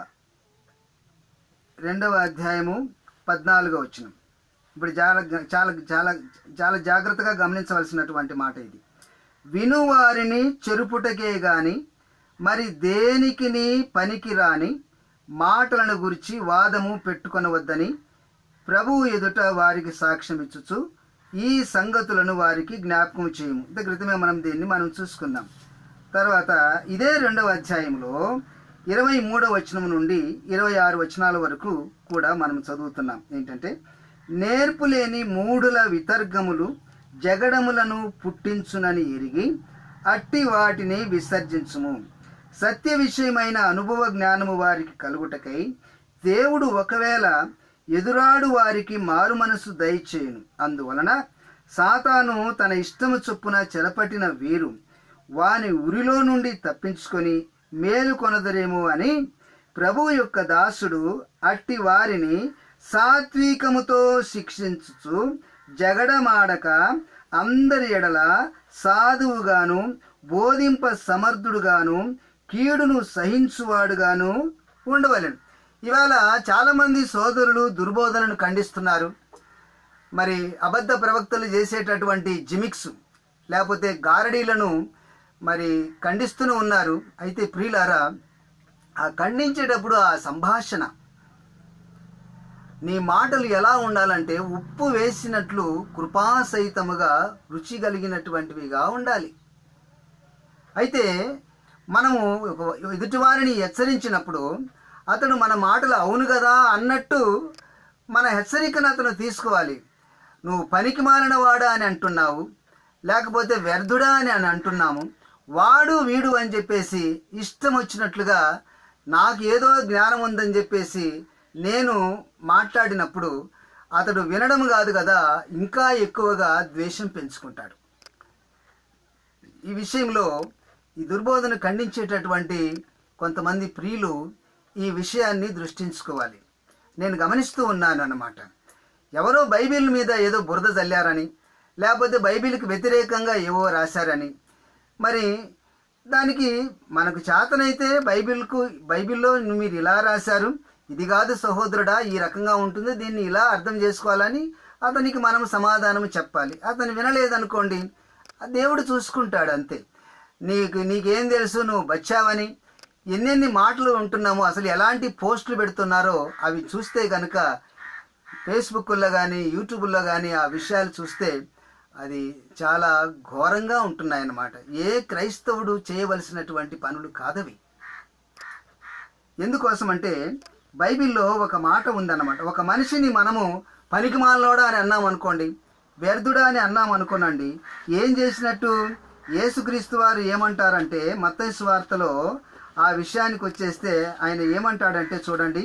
రెండవ అధ్యాయము పద్నాలుగో వచ్చిన ఇప్పుడు చాలా చాలా చాలా చాలా జాగ్రత్తగా గమనించవలసినటువంటి మాట ఇది వినువారిని చెరుపుటకే గాని మరి దేనికిని పనికి రాని మాటలను గురించి వాదము పెట్టుకొనవద్దని ప్రభువు ఎదుట వారికి సాక్ష్యం ఇచ్చుచు ఈ సంగతులను వారికి జ్ఞాపకం చేయము ఇంత క్రితమే మనం దీన్ని మనం చూసుకుందాం తర్వాత ఇదే రెండవ అధ్యాయంలో ఇరవై మూడవ వచనం నుండి ఇరవై ఆరు వచనాల వరకు కూడా మనం చదువుతున్నాం ఏంటంటే నేర్పు లేని మూడుల వితర్గములు జగడములను పుట్టించునని ఎరిగి అట్టి వాటిని విసర్జించుము సత్య విషయమైన అనుభవ జ్ఞానము వారికి కలుగుటకై దేవుడు ఒకవేళ ఎదురాడు వారికి మారు మనసు దయచేయును అందువలన సాతాను తన ఇష్టము చొప్పున చెరపట్టిన వీరు వాని ఉరిలో నుండి తప్పించుకొని మేలు కొనదరేమో అని ప్రభువు యొక్క దాసుడు అట్టి వారిని సాత్వికముతో శిక్షించుచు జగడమాడక అందరి ఎడల సాధువుగాను బోధింప సమర్థుడుగాను కీడును సహించువాడుగాను ఉండవలెను ఇవాళ చాలామంది సోదరులు దుర్బోధనను ఖండిస్తున్నారు మరి అబద్ధ ప్రవక్తలు చేసేటటువంటి జిమిక్స్ లేకపోతే గారడీలను మరి ఖండిస్తూనే ఉన్నారు అయితే ప్రియులారా ఆ ఖండించేటప్పుడు ఆ సంభాషణ నీ మాటలు ఎలా ఉండాలంటే ఉప్పు వేసినట్లు కృపాసహితముగా రుచి కలిగినటువంటివిగా ఉండాలి అయితే మనము ఒక ఎదుటివారిని హెచ్చరించినప్పుడు అతడు మన మాటలు అవును కదా అన్నట్టు మన హెచ్చరికను అతను తీసుకోవాలి నువ్వు పనికి మాలిన వాడా అని అంటున్నావు లేకపోతే వ్యర్థుడా అని అని అంటున్నాము వాడు వీడు అని చెప్పేసి ఇష్టం వచ్చినట్లుగా నాకు ఏదో జ్ఞానం ఉందని చెప్పేసి నేను మాట్లాడినప్పుడు అతడు వినడం కాదు కదా ఇంకా ఎక్కువగా ద్వేషం పెంచుకుంటాడు ఈ విషయంలో ఈ దుర్బోధన ఖండించేటటువంటి కొంతమంది ప్రియులు ఈ విషయాన్ని దృష్టించుకోవాలి నేను గమనిస్తూ ఉన్నాను అన్నమాట ఎవరో బైబిల్ మీద ఏదో బురద చల్లారని లేకపోతే బైబిల్కి వ్యతిరేకంగా ఏవో రాశారని మరి దానికి మనకు చేతనైతే బైబిల్కు బైబిల్లో మీరు ఇలా రాశారు ఇది కాదు సహోదరుడా ఈ రకంగా ఉంటుంది దీన్ని ఇలా అర్థం చేసుకోవాలని అతనికి మనం సమాధానం చెప్పాలి అతను వినలేదనుకోండి ఆ దేవుడు చూసుకుంటాడు అంతే నీకు నీకేం తెలుసు నువ్వు బచ్చావని ఎన్నెన్ని మాటలు ఉంటున్నామో అసలు ఎలాంటి పోస్టులు పెడుతున్నారో అవి చూస్తే కనుక ఫేస్బుక్లో కానీ యూట్యూబ్లో కానీ ఆ విషయాలు చూస్తే అది చాలా ఘోరంగా ఉంటున్నాయన్నమాట ఏ క్రైస్తవుడు చేయవలసినటువంటి పనులు కాదవి ఎందుకోసం అంటే బైబిల్లో ఒక మాట ఉందన్నమాట ఒక మనిషిని మనము పనికిమాలోడా అని అన్నాం అనుకోండి వ్యర్థుడా అని అన్నాం అనుకోనండి ఏం చేసినట్టు యేసుక్రీస్తు వారు ఏమంటారంటే మత్తయి వార్తలో ఆ విషయానికి వచ్చేస్తే ఆయన ఏమంటాడంటే చూడండి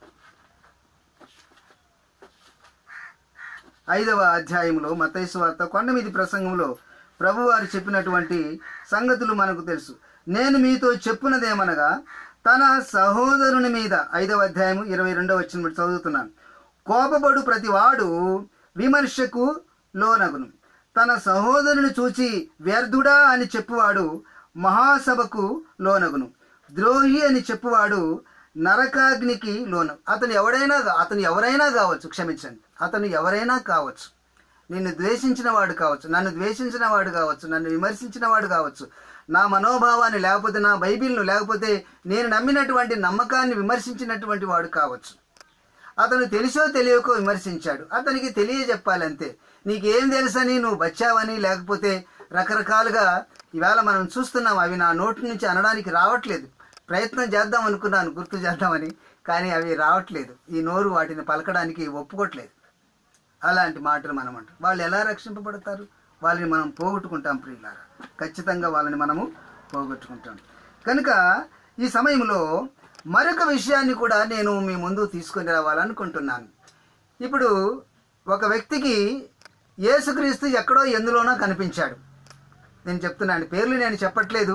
ఐదవ అధ్యాయంలో మతైసు వార్త కొండ మీది ప్రసంగంలో ప్రభువారు చెప్పినటువంటి సంగతులు మనకు తెలుసు నేను మీతో చెప్పున్నదేమనగా తన సహోదరుని మీద ఐదవ అధ్యాయము ఇరవై రెండవ వచ్చిన చదువుతున్నాను కోపపడు ప్రతివాడు విమర్శకు లోనగును తన సహోదరుని చూచి వ్యర్థుడా అని చెప్పువాడు మహాసభకు లోనగును ద్రోహి అని చెప్పువాడు నరకాగ్నికి లోను అతను ఎవడైనా అతను ఎవరైనా కావచ్చు క్షమించండి అతను ఎవరైనా కావచ్చు నిన్ను ద్వేషించిన వాడు కావచ్చు నన్ను ద్వేషించిన వాడు కావచ్చు నన్ను విమర్శించిన వాడు కావచ్చు నా మనోభావాన్ని లేకపోతే నా బైబిల్ను లేకపోతే నేను నమ్మినటువంటి నమ్మకాన్ని విమర్శించినటువంటి వాడు కావచ్చు అతను తెలుసో తెలియకో విమర్శించాడు అతనికి తెలియజెప్పాలి అంతే నీకేం తెలుసని నువ్వు బచ్చావని లేకపోతే రకరకాలుగా ఈవేళ మనం చూస్తున్నాం అవి నా నోటి నుంచి అనడానికి రావట్లేదు ప్రయత్నం చేద్దాం అనుకున్నాను గుర్తు చేద్దామని కానీ అవి రావట్లేదు ఈ నోరు వాటిని పలకడానికి ఒప్పుకోవట్లేదు అలాంటి మాటలు మనం అంటాం వాళ్ళు ఎలా రక్షింపబడతారు వాళ్ళని మనం పోగొట్టుకుంటాం ప్రియులారా ఖచ్చితంగా వాళ్ళని మనము పోగొట్టుకుంటాం కనుక ఈ సమయంలో మరొక విషయాన్ని కూడా నేను మీ ముందు తీసుకొని రావాలనుకుంటున్నాను ఇప్పుడు ఒక వ్యక్తికి యేసుక్రీస్తు ఎక్కడో ఎందులోనో కనిపించాడు నేను చెప్తున్నాను పేర్లు నేను చెప్పట్లేదు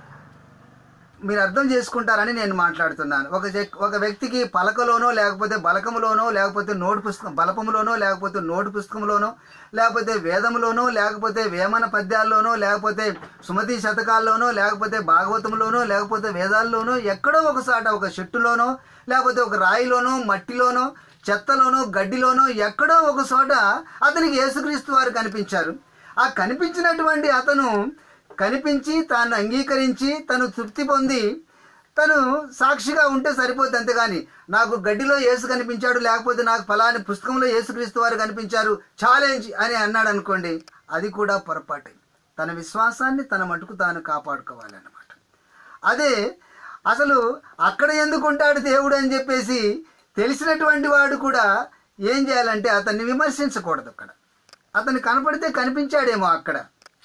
మీరు అర్థం చేసుకుంటారని నేను మాట్లాడుతున్నాను ఒక జెక్- ఒక వ్యక్తికి పలకలోనో లేకపోతే బలకములోనో లేకపోతే నోటు పుస్తకం బలపములోనో లేకపోతే నోటు పుస్తకంలోనో లేకపోతే వేదములోనో లేకపోతే వేమన పద్యాల్లోనో లేకపోతే సుమతి శతకాల్లోనో లేకపోతే భాగవతంలోనో లేకపోతే వేదాల్లోనో ఎక్కడో ఒకసాట ఒక చెట్టులోనో లేకపోతే ఒక రాయిలోనో మట్టిలోనో చెత్తలోనో గడ్డిలోనో ఎక్కడో ఒక చోట అతనికి యేసుక్రీస్తు వారు కనిపించారు ఆ కనిపించినటువంటి అతను కనిపించి తాను అంగీకరించి తను తృప్తి పొంది తను సాక్షిగా ఉంటే సరిపోద్ది అంతేగాని నాకు గడ్డిలో యేసు కనిపించాడు లేకపోతే నాకు ఫలాని పుస్తకంలో యేసుక్రీస్తు వారు కనిపించారు ఛాలెంజ్ అని అన్నాడు అనుకోండి అది కూడా పొరపాటే తన విశ్వాసాన్ని తన మటుకు తాను కాపాడుకోవాలన్నమాట అదే అసలు అక్కడ ఎందుకు ఉంటాడు దేవుడు అని చెప్పేసి తెలిసినటువంటి వాడు కూడా ఏం చేయాలంటే అతన్ని విమర్శించకూడదు అక్కడ అతను కనపడితే కనిపించాడేమో అక్కడ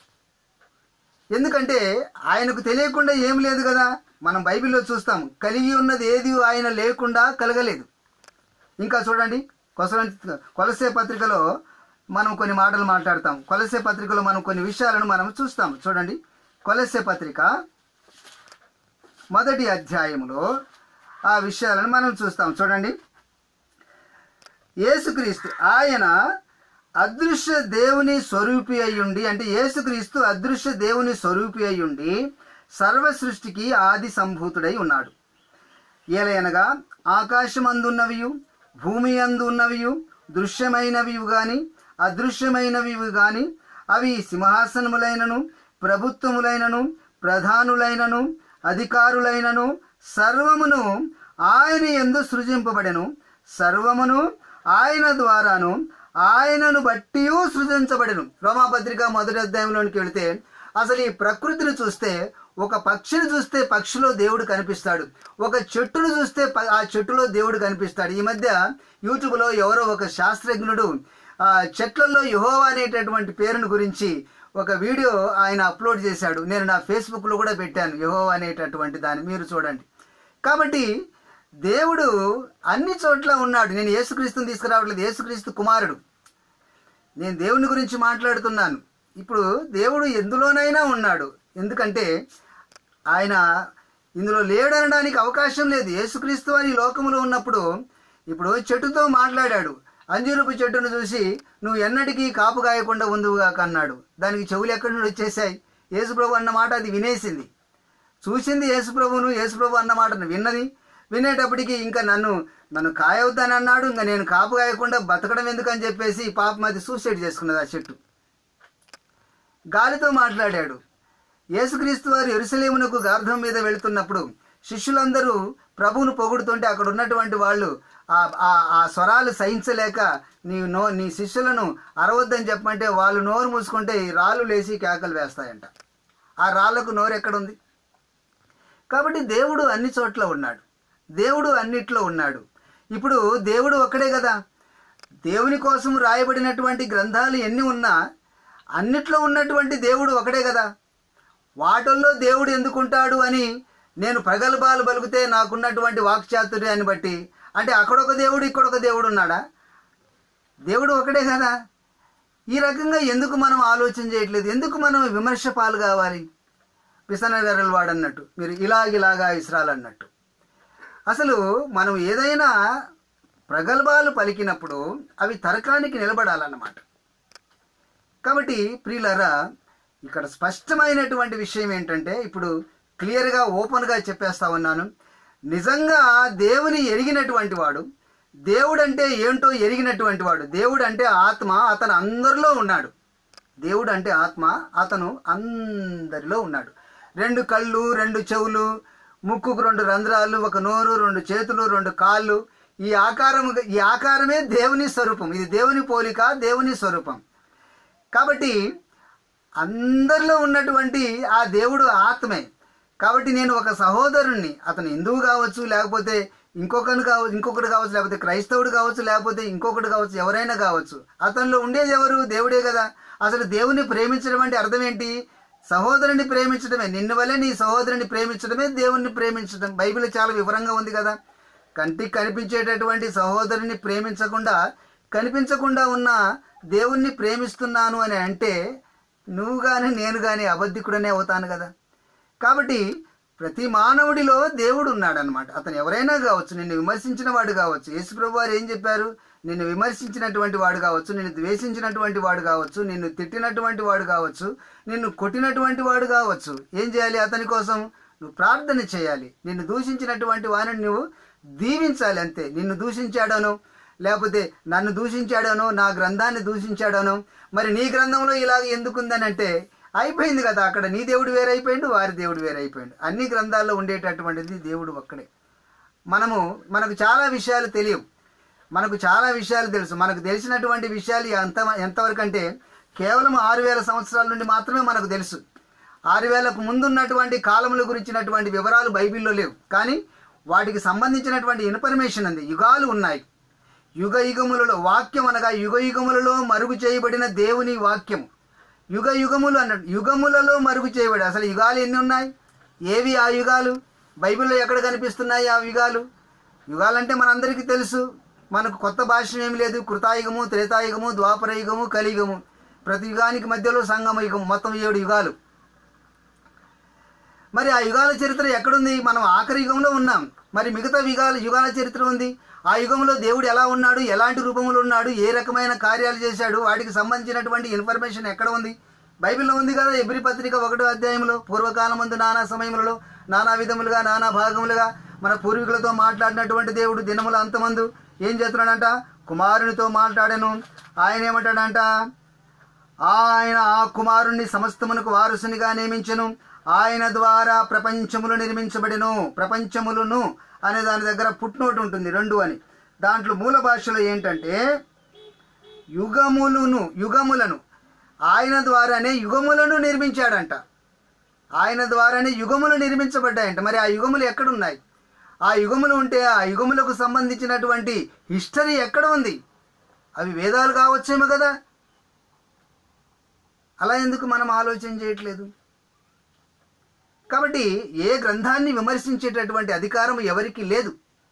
ఎందుకంటే ఆయనకు తెలియకుండా ఏం లేదు కదా మనం బైబిల్లో చూస్తాం కలిగి ఉన్నది ఏది ఆయన లేకుండా కలగలేదు ఇంకా చూడండి కొసల కొలసే పత్రికలో మనం కొన్ని మాటలు మాట్లాడతాం కొలసే పత్రికలో మనం కొన్ని విషయాలను మనం చూస్తాం చూడండి కొలసే పత్రిక మొదటి అధ్యాయంలో ఆ విషయాలను మనం చూస్తాం చూడండి యేసుక్రీస్తు ఆయన అదృశ్య దేవుని స్వరూపి అయ్యుండి అంటే యేసుక్రీస్తు అదృశ్య దేవుని స్వరూపి అయ్యుండి సర్వ సృష్టికి ఆది సంభూతుడై ఉన్నాడు ఏలయనగా ఆకాశమందున్నవియు భూమి అందున్నవియు దృశ్యమైనవి గాని అదృశ్యమైనవి గాని అవి సింహాసనములైనను ప్రభుత్వములైనను ప్రధానులైనను అధికారులైనను సర్వమును ఆయన ఎందు సృజింపబడెను సర్వమును ఆయన ద్వారాను ఆయనను బట్టి సృజించబడెను రోమాపత్రిక మొదటి అధ్యాయంలోనికి వెళితే అసలు ఈ ప్రకృతిని చూస్తే ఒక పక్షిని చూస్తే పక్షిలో దేవుడు కనిపిస్తాడు ఒక చెట్టును చూస్తే ప- ఆ చెట్టులో దేవుడు కనిపిస్తాడు ఈ మధ్య యూట్యూబ్లో ఎవరో ఒక శాస్త్రజ్ఞుడు ఆ చెట్లలో యహోవా అనేటటువంటి పేరును గురించి ఒక వీడియో ఆయన అప్లోడ్ చేశాడు నేను నా ఫేస్బుక్లో కూడా పెట్టాను యహోవా అనేటటువంటి దాన్ని మీరు చూడండి కాబట్టి దేవుడు అన్ని చోట్ల ఉన్నాడు నేను యేసుక్రీస్తుని తీసుకురావట్లేదు యేసుక్రీస్తు కుమారుడు నేను దేవుని గురించి మాట్లాడుతున్నాను ఇప్పుడు దేవుడు ఎందులోనైనా ఉన్నాడు ఎందుకంటే ఆయన ఇందులో లేడనడానికి అవకాశం లేదు యేసుక్రీస్తు అని లోకములో ఉన్నప్పుడు ఇప్పుడు చెట్టుతో మాట్లాడాడు అంజూరపు చెట్టును చూసి నువ్వు ఎన్నటికీ కాపు కాయకుండా ఉందువుగాక అన్నాడు దానికి చెవులు ఎక్కడి నుండి వచ్చేసాయి యేసుప్రభు అన్న మాట అది వినేసింది చూసింది యేసుప్రభును యేసుప్రభు అన్న మాటను విన్నది వినేటప్పటికి ఇంకా నన్ను నన్ను కాయవుతాను అన్నాడు ఇంకా నేను కాపు కాయకుండా బతకడం ఎందుకని చెప్పేసి పాపం అది సూసైడ్ చేసుకున్నది ఆ చెట్టు గాలితో మాట్లాడాడు యేసుక్రీస్తు వారు ఎరుసలేమునకు గార్ధం మీద వెళుతున్నప్పుడు శిష్యులందరూ ప్రభువును పొగుడుతుంటే అక్కడ ఉన్నటువంటి వాళ్ళు ఆ ఆ- ఆ స్వరాలు సహించలేక నీ నో నీ శిష్యులను అరవద్దని చెప్పమంటే వాళ్ళు నోరు మూసుకుంటే ఈ రాళ్ళు లేచి కేకలు వేస్తాయంట ఆ రాళ్లకు నోరు ఎక్కడుంది కాబట్టి దేవుడు అన్ని చోట్ల ఉన్నాడు దేవుడు అన్నిట్లో ఉన్నాడు ఇప్పుడు దేవుడు ఒక్కడే కదా దేవుని కోసం రాయబడినటువంటి గ్రంథాలు ఎన్ని ఉన్నా అన్నిట్లో ఉన్నటువంటి దేవుడు ఒకడే కదా వాటిల్లో దేవుడు ఎందుకుంటాడు అని నేను ప్రగల్భాలు పలికితే నాకున్నటువంటి వాక్చాతుర్యాన్ని బట్టి అంటే అక్కడొక దేవుడు ఇక్కడొక దేవుడు ఉన్నాడా దేవుడు ఒకడే కదా ఈ రకంగా ఎందుకు మనం ఆలోచన చేయట్లేదు ఎందుకు మనం విమర్శ పాలు కావాలి విసనగరలు వాడన్నట్టు మీరు ఇలాగిలాగా ఇస్రాలు అన్నట్టు అసలు మనం ఏదైనా ప్రగల్భాలు పలికినప్పుడు అవి తరకానికి నిలబడాలన్నమాట కాబట్టి ప్రియులరా ఇక్కడ స్పష్టమైనటువంటి విషయం ఏంటంటే ఇప్పుడు క్లియర్గా ఓపెన్గా చెప్పేస్తా ఉన్నాను నిజంగా దేవుని ఎరిగినటువంటి వాడు దేవుడు అంటే ఏంటో ఎరిగినటువంటి వాడు దేవుడు అంటే ఆత్మ అతను అందరిలో ఉన్నాడు దేవుడు అంటే ఆత్మ అతను అందరిలో ఉన్నాడు రెండు కళ్ళు రెండు చెవులు ముక్కుకు రెండు రంధ్రాలు ఒక నోరు రెండు చేతులు రెండు కాళ్ళు ఈ ఆకారం ఈ ఆకారమే దేవుని స్వరూపం ఇది దేవుని పోలిక దేవుని స్వరూపం కాబట్టి అందరిలో ఉన్నటువంటి ఆ దేవుడు ఆత్మే కాబట్టి నేను ఒక సహోదరుణ్ణి అతను హిందువు కావచ్చు లేకపోతే ఇంకొకరు కావచ్చు ఇంకొకటి కావచ్చు లేకపోతే క్రైస్తవుడు కావచ్చు లేకపోతే ఇంకొకటి కావచ్చు ఎవరైనా కావచ్చు అతనిలో ఉండేది ఎవరు దేవుడే కదా అసలు దేవుని ప్రేమించడం అంటే అర్థం ఏంటి సహోదరుని ప్రేమించడమే నిన్ను వల్లే నీ సహోదరుని ప్రేమించడమే దేవుణ్ణి ప్రేమించడం బైబిల్ చాలా వివరంగా ఉంది కదా కంటికి కనిపించేటటువంటి సహోదరుని ప్రేమించకుండా కనిపించకుండా ఉన్న దేవుణ్ణి ప్రేమిస్తున్నాను అని అంటే నువ్వు కానీ నేను కానీ అబద్ధికుడనే అవుతాను కదా కాబట్టి ప్రతి మానవుడిలో దేవుడు ఉన్నాడనమాట అతను ఎవరైనా కావచ్చు నిన్ను విమర్శించిన వాడు కావచ్చు యేసుప్రభు వారు ఏం చెప్పారు నిన్ను విమర్శించినటువంటి వాడు కావచ్చు నిన్ను ద్వేషించినటువంటి వాడు కావచ్చు నిన్ను తిట్టినటువంటి వాడు కావచ్చు నిన్ను కొట్టినటువంటి వాడు కావచ్చు ఏం చేయాలి అతని కోసం నువ్వు ప్రార్థన చేయాలి నిన్ను దూషించినటువంటి వారిని నువ్వు దీవించాలి అంతే నిన్ను దూషించాడనో లేకపోతే నన్ను దూషించాడనో నా గ్రంథాన్ని దూషించాడనో మరి నీ గ్రంథంలో ఇలాగ ఎందుకుందనంటే అయిపోయింది కదా అక్కడ నీ దేవుడు వేరైపోయిండు వారి దేవుడు వేరైపోయిండు అన్ని గ్రంథాల్లో ఉండేటటువంటిది దేవుడు ఒక్కడే మనము మనకు చాలా విషయాలు తెలియవు మనకు చాలా విషయాలు తెలుసు మనకు తెలిసినటువంటి విషయాలు ఎంత ఎంతవరకు అంటే కేవలం ఆరు వేల సంవత్సరాల నుండి మాత్రమే మనకు తెలుసు ఆరు వేలకు ముందున్నటువంటి కాలముల గురించినటువంటి వివరాలు బైబిల్లో లేవు కానీ వాటికి సంబంధించినటువంటి ఇన్ఫర్మేషన్ ఉంది యుగాలు ఉన్నాయి యుగ యుగములలో వాక్యం అనగా యుగ యుగములలో మరుగు చేయబడిన దేవుని వాక్యం యుగ యుగములు అన్నట్టు యుగములలో మరుగు చేయబడి అసలు యుగాలు ఎన్ని ఉన్నాయి ఏవి ఆ యుగాలు బైబిల్లో ఎక్కడ కనిపిస్తున్నాయి ఆ యుగాలు యుగాలంటే మనందరికీ తెలుసు మనకు కొత్త భాష్యం ఏమి లేదు కృతాయుగము త్రేతాయుగము ద్వాపర యుగము కలియుగము ప్రతి యుగానికి మధ్యలో సంగమ యుగము మొత్తం ఏడు యుగాలు మరి ఆ యుగాల చరిత్ర ఎక్కడుంది మనం ఆఖరి యుగంలో ఉన్నాం మరి మిగతా యుగాల యుగాల చరిత్ర ఉంది ఆ యుగంలో దేవుడు ఎలా ఉన్నాడు ఎలాంటి రూపంలో ఉన్నాడు ఏ రకమైన కార్యాలు చేశాడు వాటికి సంబంధించినటువంటి ఇన్ఫర్మేషన్ ఎక్కడ ఉంది బైబిల్లో ఉంది కదా ఎబ్రి పత్రిక ఒకటో అధ్యాయంలో పూర్వకాలం ముందు నానా సమయములలో నానా విధములుగా నానా భాగములుగా మన పూర్వీకులతో మాట్లాడినటువంటి దేవుడు దినముల అంతమందు ఏం చేస్తున్నాడంట కుమారునితో మాట్లాడాను ఆయన ఏమంటాడంట ఆయన ఆ కుమారుణ్ణి సమస్తమునకు వారసునిగా నియమించను ఆయన ద్వారా ప్రపంచములు నిర్మించబడిను ప్రపంచములను అనే దాని దగ్గర పుట్నోటు ఉంటుంది రెండు అని దాంట్లో మూల భాషలో ఏంటంటే యుగములను యుగములను ఆయన ద్వారానే యుగములను నిర్మించాడంట ఆయన ద్వారానే యుగములు నిర్మించబడ్డాయంట మరి ఆ యుగములు ఎక్కడున్నాయి ఆ యుగములు ఉంటే ఆ యుగములకు సంబంధించినటువంటి హిస్టరీ ఎక్కడ ఉంది అవి వేదాలు కావచ్చేమో కదా అలా ఎందుకు మనం ఆలోచన చేయట్లేదు కాబట్టి ఏ గ్రంథాన్ని విమర్శించేటటువంటి అధికారం ఎవరికి లేదు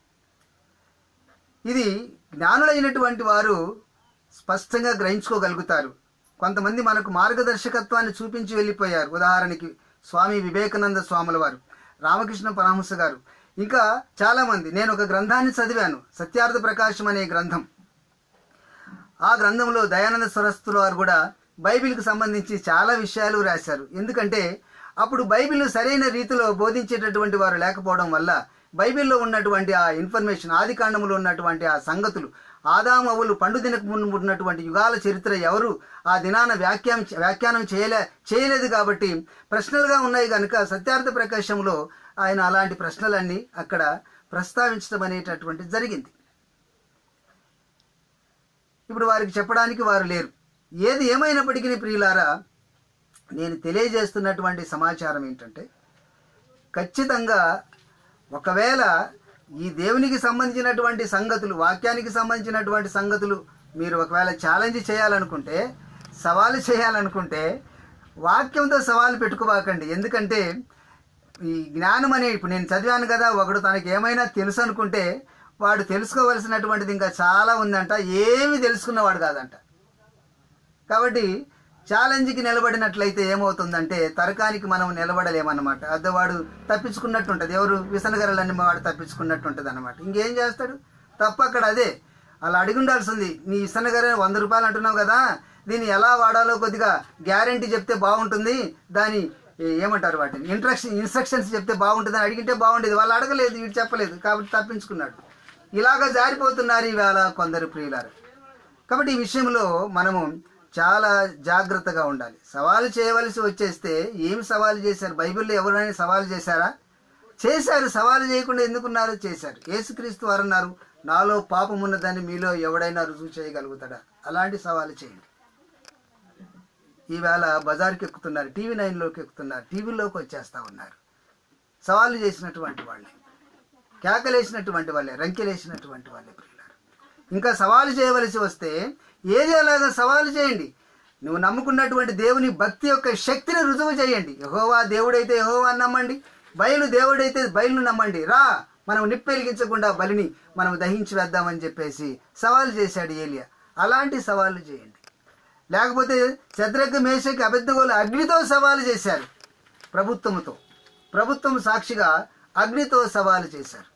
ఇది జ్ఞానులైనటువంటి వారు స్పష్టంగా గ్రహించుకోగలుగుతారు కొంతమంది మనకు మార్గదర్శకత్వాన్ని చూపించి వెళ్ళిపోయారు ఉదాహరణకి స్వామి వివేకానంద స్వాముల వారు రామకృష్ణ పరమహంస గారు ఇంకా చాలామంది నేను ఒక గ్రంథాన్ని చదివాను సత్యార్థ ప్రకాశం అనే గ్రంథం ఆ గ్రంథంలో దయానంద సరస్వతుల వారు కూడా బైబిల్కి సంబంధించి చాలా విషయాలు రాశారు ఎందుకంటే అప్పుడు బైబిల్ సరైన రీతిలో బోధించేటటువంటి వారు లేకపోవడం వల్ల బైబిల్లో ఉన్నటువంటి ఆ ఇన్ఫర్మేషన్ ఆది కాండములో ఉన్నటువంటి ఆ సంగతులు ఆదామవులు పండు దినకు ముందు ఉన్నటువంటి యుగాల చరిత్ర ఎవరు ఆ దినాన వ్యాఖ్యానం వ్యాఖ్యానం చేయలే చేయలేదు కాబట్టి ప్రశ్నలుగా ఉన్నాయి కనుక సత్యార్థ ప్రకాశంలో ఆయన అలాంటి ప్రశ్నలన్నీ అక్కడ ప్రస్తావించడం అనేటటువంటిది జరిగింది ఇప్పుడు వారికి చెప్పడానికి వారు లేరు ఏది ఏమైనప్పటికీ ప్రియులారా నేను తెలియజేస్తున్నటువంటి సమాచారం ఏంటంటే ఖచ్చితంగా ఒకవేళ ఈ దేవునికి సంబంధించినటువంటి సంగతులు వాక్యానికి సంబంధించినటువంటి సంగతులు మీరు ఒకవేళ ఛాలెంజ్ చేయాలనుకుంటే సవాలు చేయాలనుకుంటే వాక్యంతో సవాలు పెట్టుకోబాకండి ఎందుకంటే ఈ జ్ఞానం అనే ఇప్పుడు నేను చదివాను కదా ఒకడు తనకి ఏమైనా తెలుసు అనుకుంటే వాడు తెలుసుకోవలసినటువంటిది ఇంకా చాలా ఉందంట ఏమి తెలుసుకున్నవాడు కాదంట కాబట్టి ఛాలెంజ్కి నిలబడినట్లయితే ఏమవుతుందంటే తరకానికి మనం నిలబడలేమన్నమాట అదే వాడు తప్పించుకున్నట్టు ఉంటుంది ఎవరు విసనగరలన్నీ వాడు తప్పించుకున్నట్టు ఉంటుంది అనమాట ఇంకేం చేస్తాడు తప్ప అక్కడ అదే అలా అడిగి ఉండాల్సింది నీ విసనగర వంద రూపాయలు అంటున్నావు కదా దీన్ని ఎలా వాడాలో కొద్దిగా గ్యారంటీ చెప్తే బాగుంటుంది దాని ఏ- ఏమంటారు వాటిని ఇంట్రక్షన్ ఇన్స్ట్రక్షన్స్ చెప్తే బాగుంటుంది అని అడిగింటే బాగుండేది వాళ్ళు అడగలేదు వీడు చెప్పలేదు కాబట్టి తప్పించుకున్నాడు ఇలాగ జారిపోతున్నారు ఈవేళ కొందరు ప్రియులారు కాబట్టి ఈ విషయంలో మనము చాలా జాగ్రత్తగా ఉండాలి సవాలు చేయవలసి వచ్చేస్తే ఏం సవాలు చేశారు బైబిల్లో ఎవరైనా సవాలు చేశారా చేశారు సవాలు చేయకుండా ఎందుకున్నారు చేశారు యేసుక్రీస్తు వారు అన్నారు నాలో పాపం ఉన్నదని మీలో ఎవడైనా రుజువు చేయగలుగుతాడా అలాంటి సవాలు చేయండి ఈవేళ బజార్కి ఎక్కుతున్నారు టీవీ నైన్లోకి ఎక్కుతున్నారు టీవీలోకి వచ్చేస్తా ఉన్నారు సవాలు చేసినటువంటి వాళ్ళే కేకలేసినటువంటి వాళ్ళే రంకెలేసినటువంటి వాళ్ళే ప్రియులారు ఇంకా సవాలు చేయవలసి వస్తే ఏది అలాగా సవాలు చేయండి నువ్వు నమ్ముకున్నటువంటి దేవుని భక్తి యొక్క శక్తిని రుజువు చేయండి యహోవా దేవుడైతే యహోవా నమ్మండి బయలు దేవుడైతే బయలును నమ్మండి రా మనం నిప్పెలిగించకుండా బలిని మనం దహించి వేద్దామని చెప్పేసి సవాలు చేశాడు ఏలియా అలాంటి సవాళ్ళు చేయండి లేకపోతే శత్రుఘ్న మేషకి అబద్ధగోలు అగ్నితో సవాలు చేశారు ప్రభుత్వముతో ప్రభుత్వం సాక్షిగా అగ్నితో సవాలు చేశారు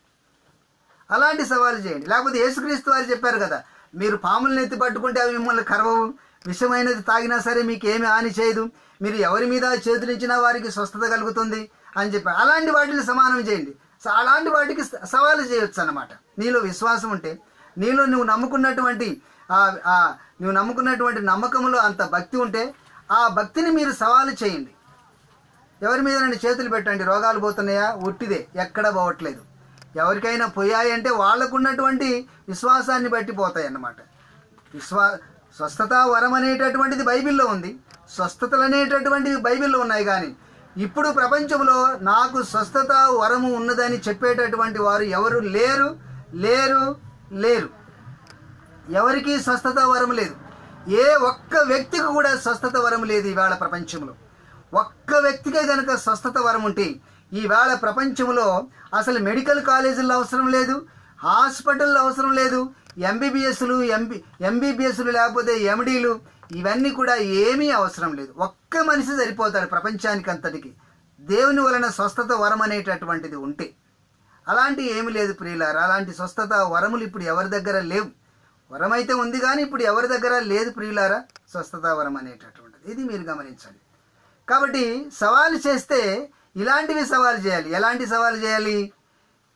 అలాంటి సవాలు చేయండి లేకపోతే యేసుక్రీస్తు వారు చెప్పారు కదా మీరు పాములను ఎత్తి పట్టుకుంటే అవి మిమ్మల్ని కరవవు విషమైనది తాగినా సరే మీకు ఏమి హాని చేయదు మీరు ఎవరి మీద చేతులించినా వారికి స్వస్థత కలుగుతుంది అని చెప్పారు అలాంటి వాటిని సమానం చేయండి సో అలాంటి వాటికి స- సవాలు చేయొచ్చు అన్నమాట నీలో విశ్వాసం ఉంటే నీలో నువ్వు నమ్ముకున్నటువంటి ఆ- ఆ నువ్వు నమ్ముకున్నటువంటి నమ్మకంలో అంత భక్తి ఉంటే ఆ భక్తిని మీరు సవాలు చేయండి ఎవరి మీద నన్ను చేతులు పెట్టండి రోగాలు పోతున్నాయా ఉట్టిదే ఎక్కడ పోవట్లేదు ఎవరికైనా పోయాయి అంటే వాళ్ళకున్నటువంటి విశ్వాసాన్ని బట్టి పోతాయి అన్నమాట విశ్వా స్వస్థత వరం అనేటటువంటిది బైబిల్లో ఉంది స్వస్థతలు అనేటటువంటివి బైబిల్లో ఉన్నాయి కానీ ఇప్పుడు ప్రపంచంలో నాకు స్వస్థత వరము ఉన్నదని చెప్పేటటువంటి వారు ఎవరు లేరు లేరు లేరు ఎవరికి స్వస్థత వరం లేదు ఏ ఒక్క వ్యక్తికి కూడా స్వస్థత వరం లేదు ఈవేళ ప్రపంచంలో ఒక్క వ్యక్తికే కనుక స్వస్థత వరం ఉంటే ఈవేళ ప్రపంచంలో అసలు మెడికల్ కాలేజీల్లో అవసరం లేదు హాస్పిటల్లో అవసరం లేదు ఎంబీబీఎస్లు ఎంబీ ఎంబీబీఎస్లు లేకపోతే ఎండీలు ఇవన్నీ కూడా ఏమీ అవసరం లేదు ఒక్క మనిషి సరిపోతాడు ప్రపంచానికి అంతటికి దేవుని వలన స్వస్థత వరం అనేటటువంటిది ఉంటే అలాంటి ఏమి లేదు ప్రియులారా అలాంటి స్వస్థత వరములు ఇప్పుడు ఎవరి దగ్గర లేవు వరం అయితే ఉంది కానీ ఇప్పుడు ఎవరి దగ్గర లేదు ప్రియులారా స్వస్థత వరం అనేటటువంటిది ఇది మీరు గమనించండి కాబట్టి సవాలు చేస్తే ఇలాంటివి సవాలు చేయాలి ఎలాంటి సవాలు చేయాలి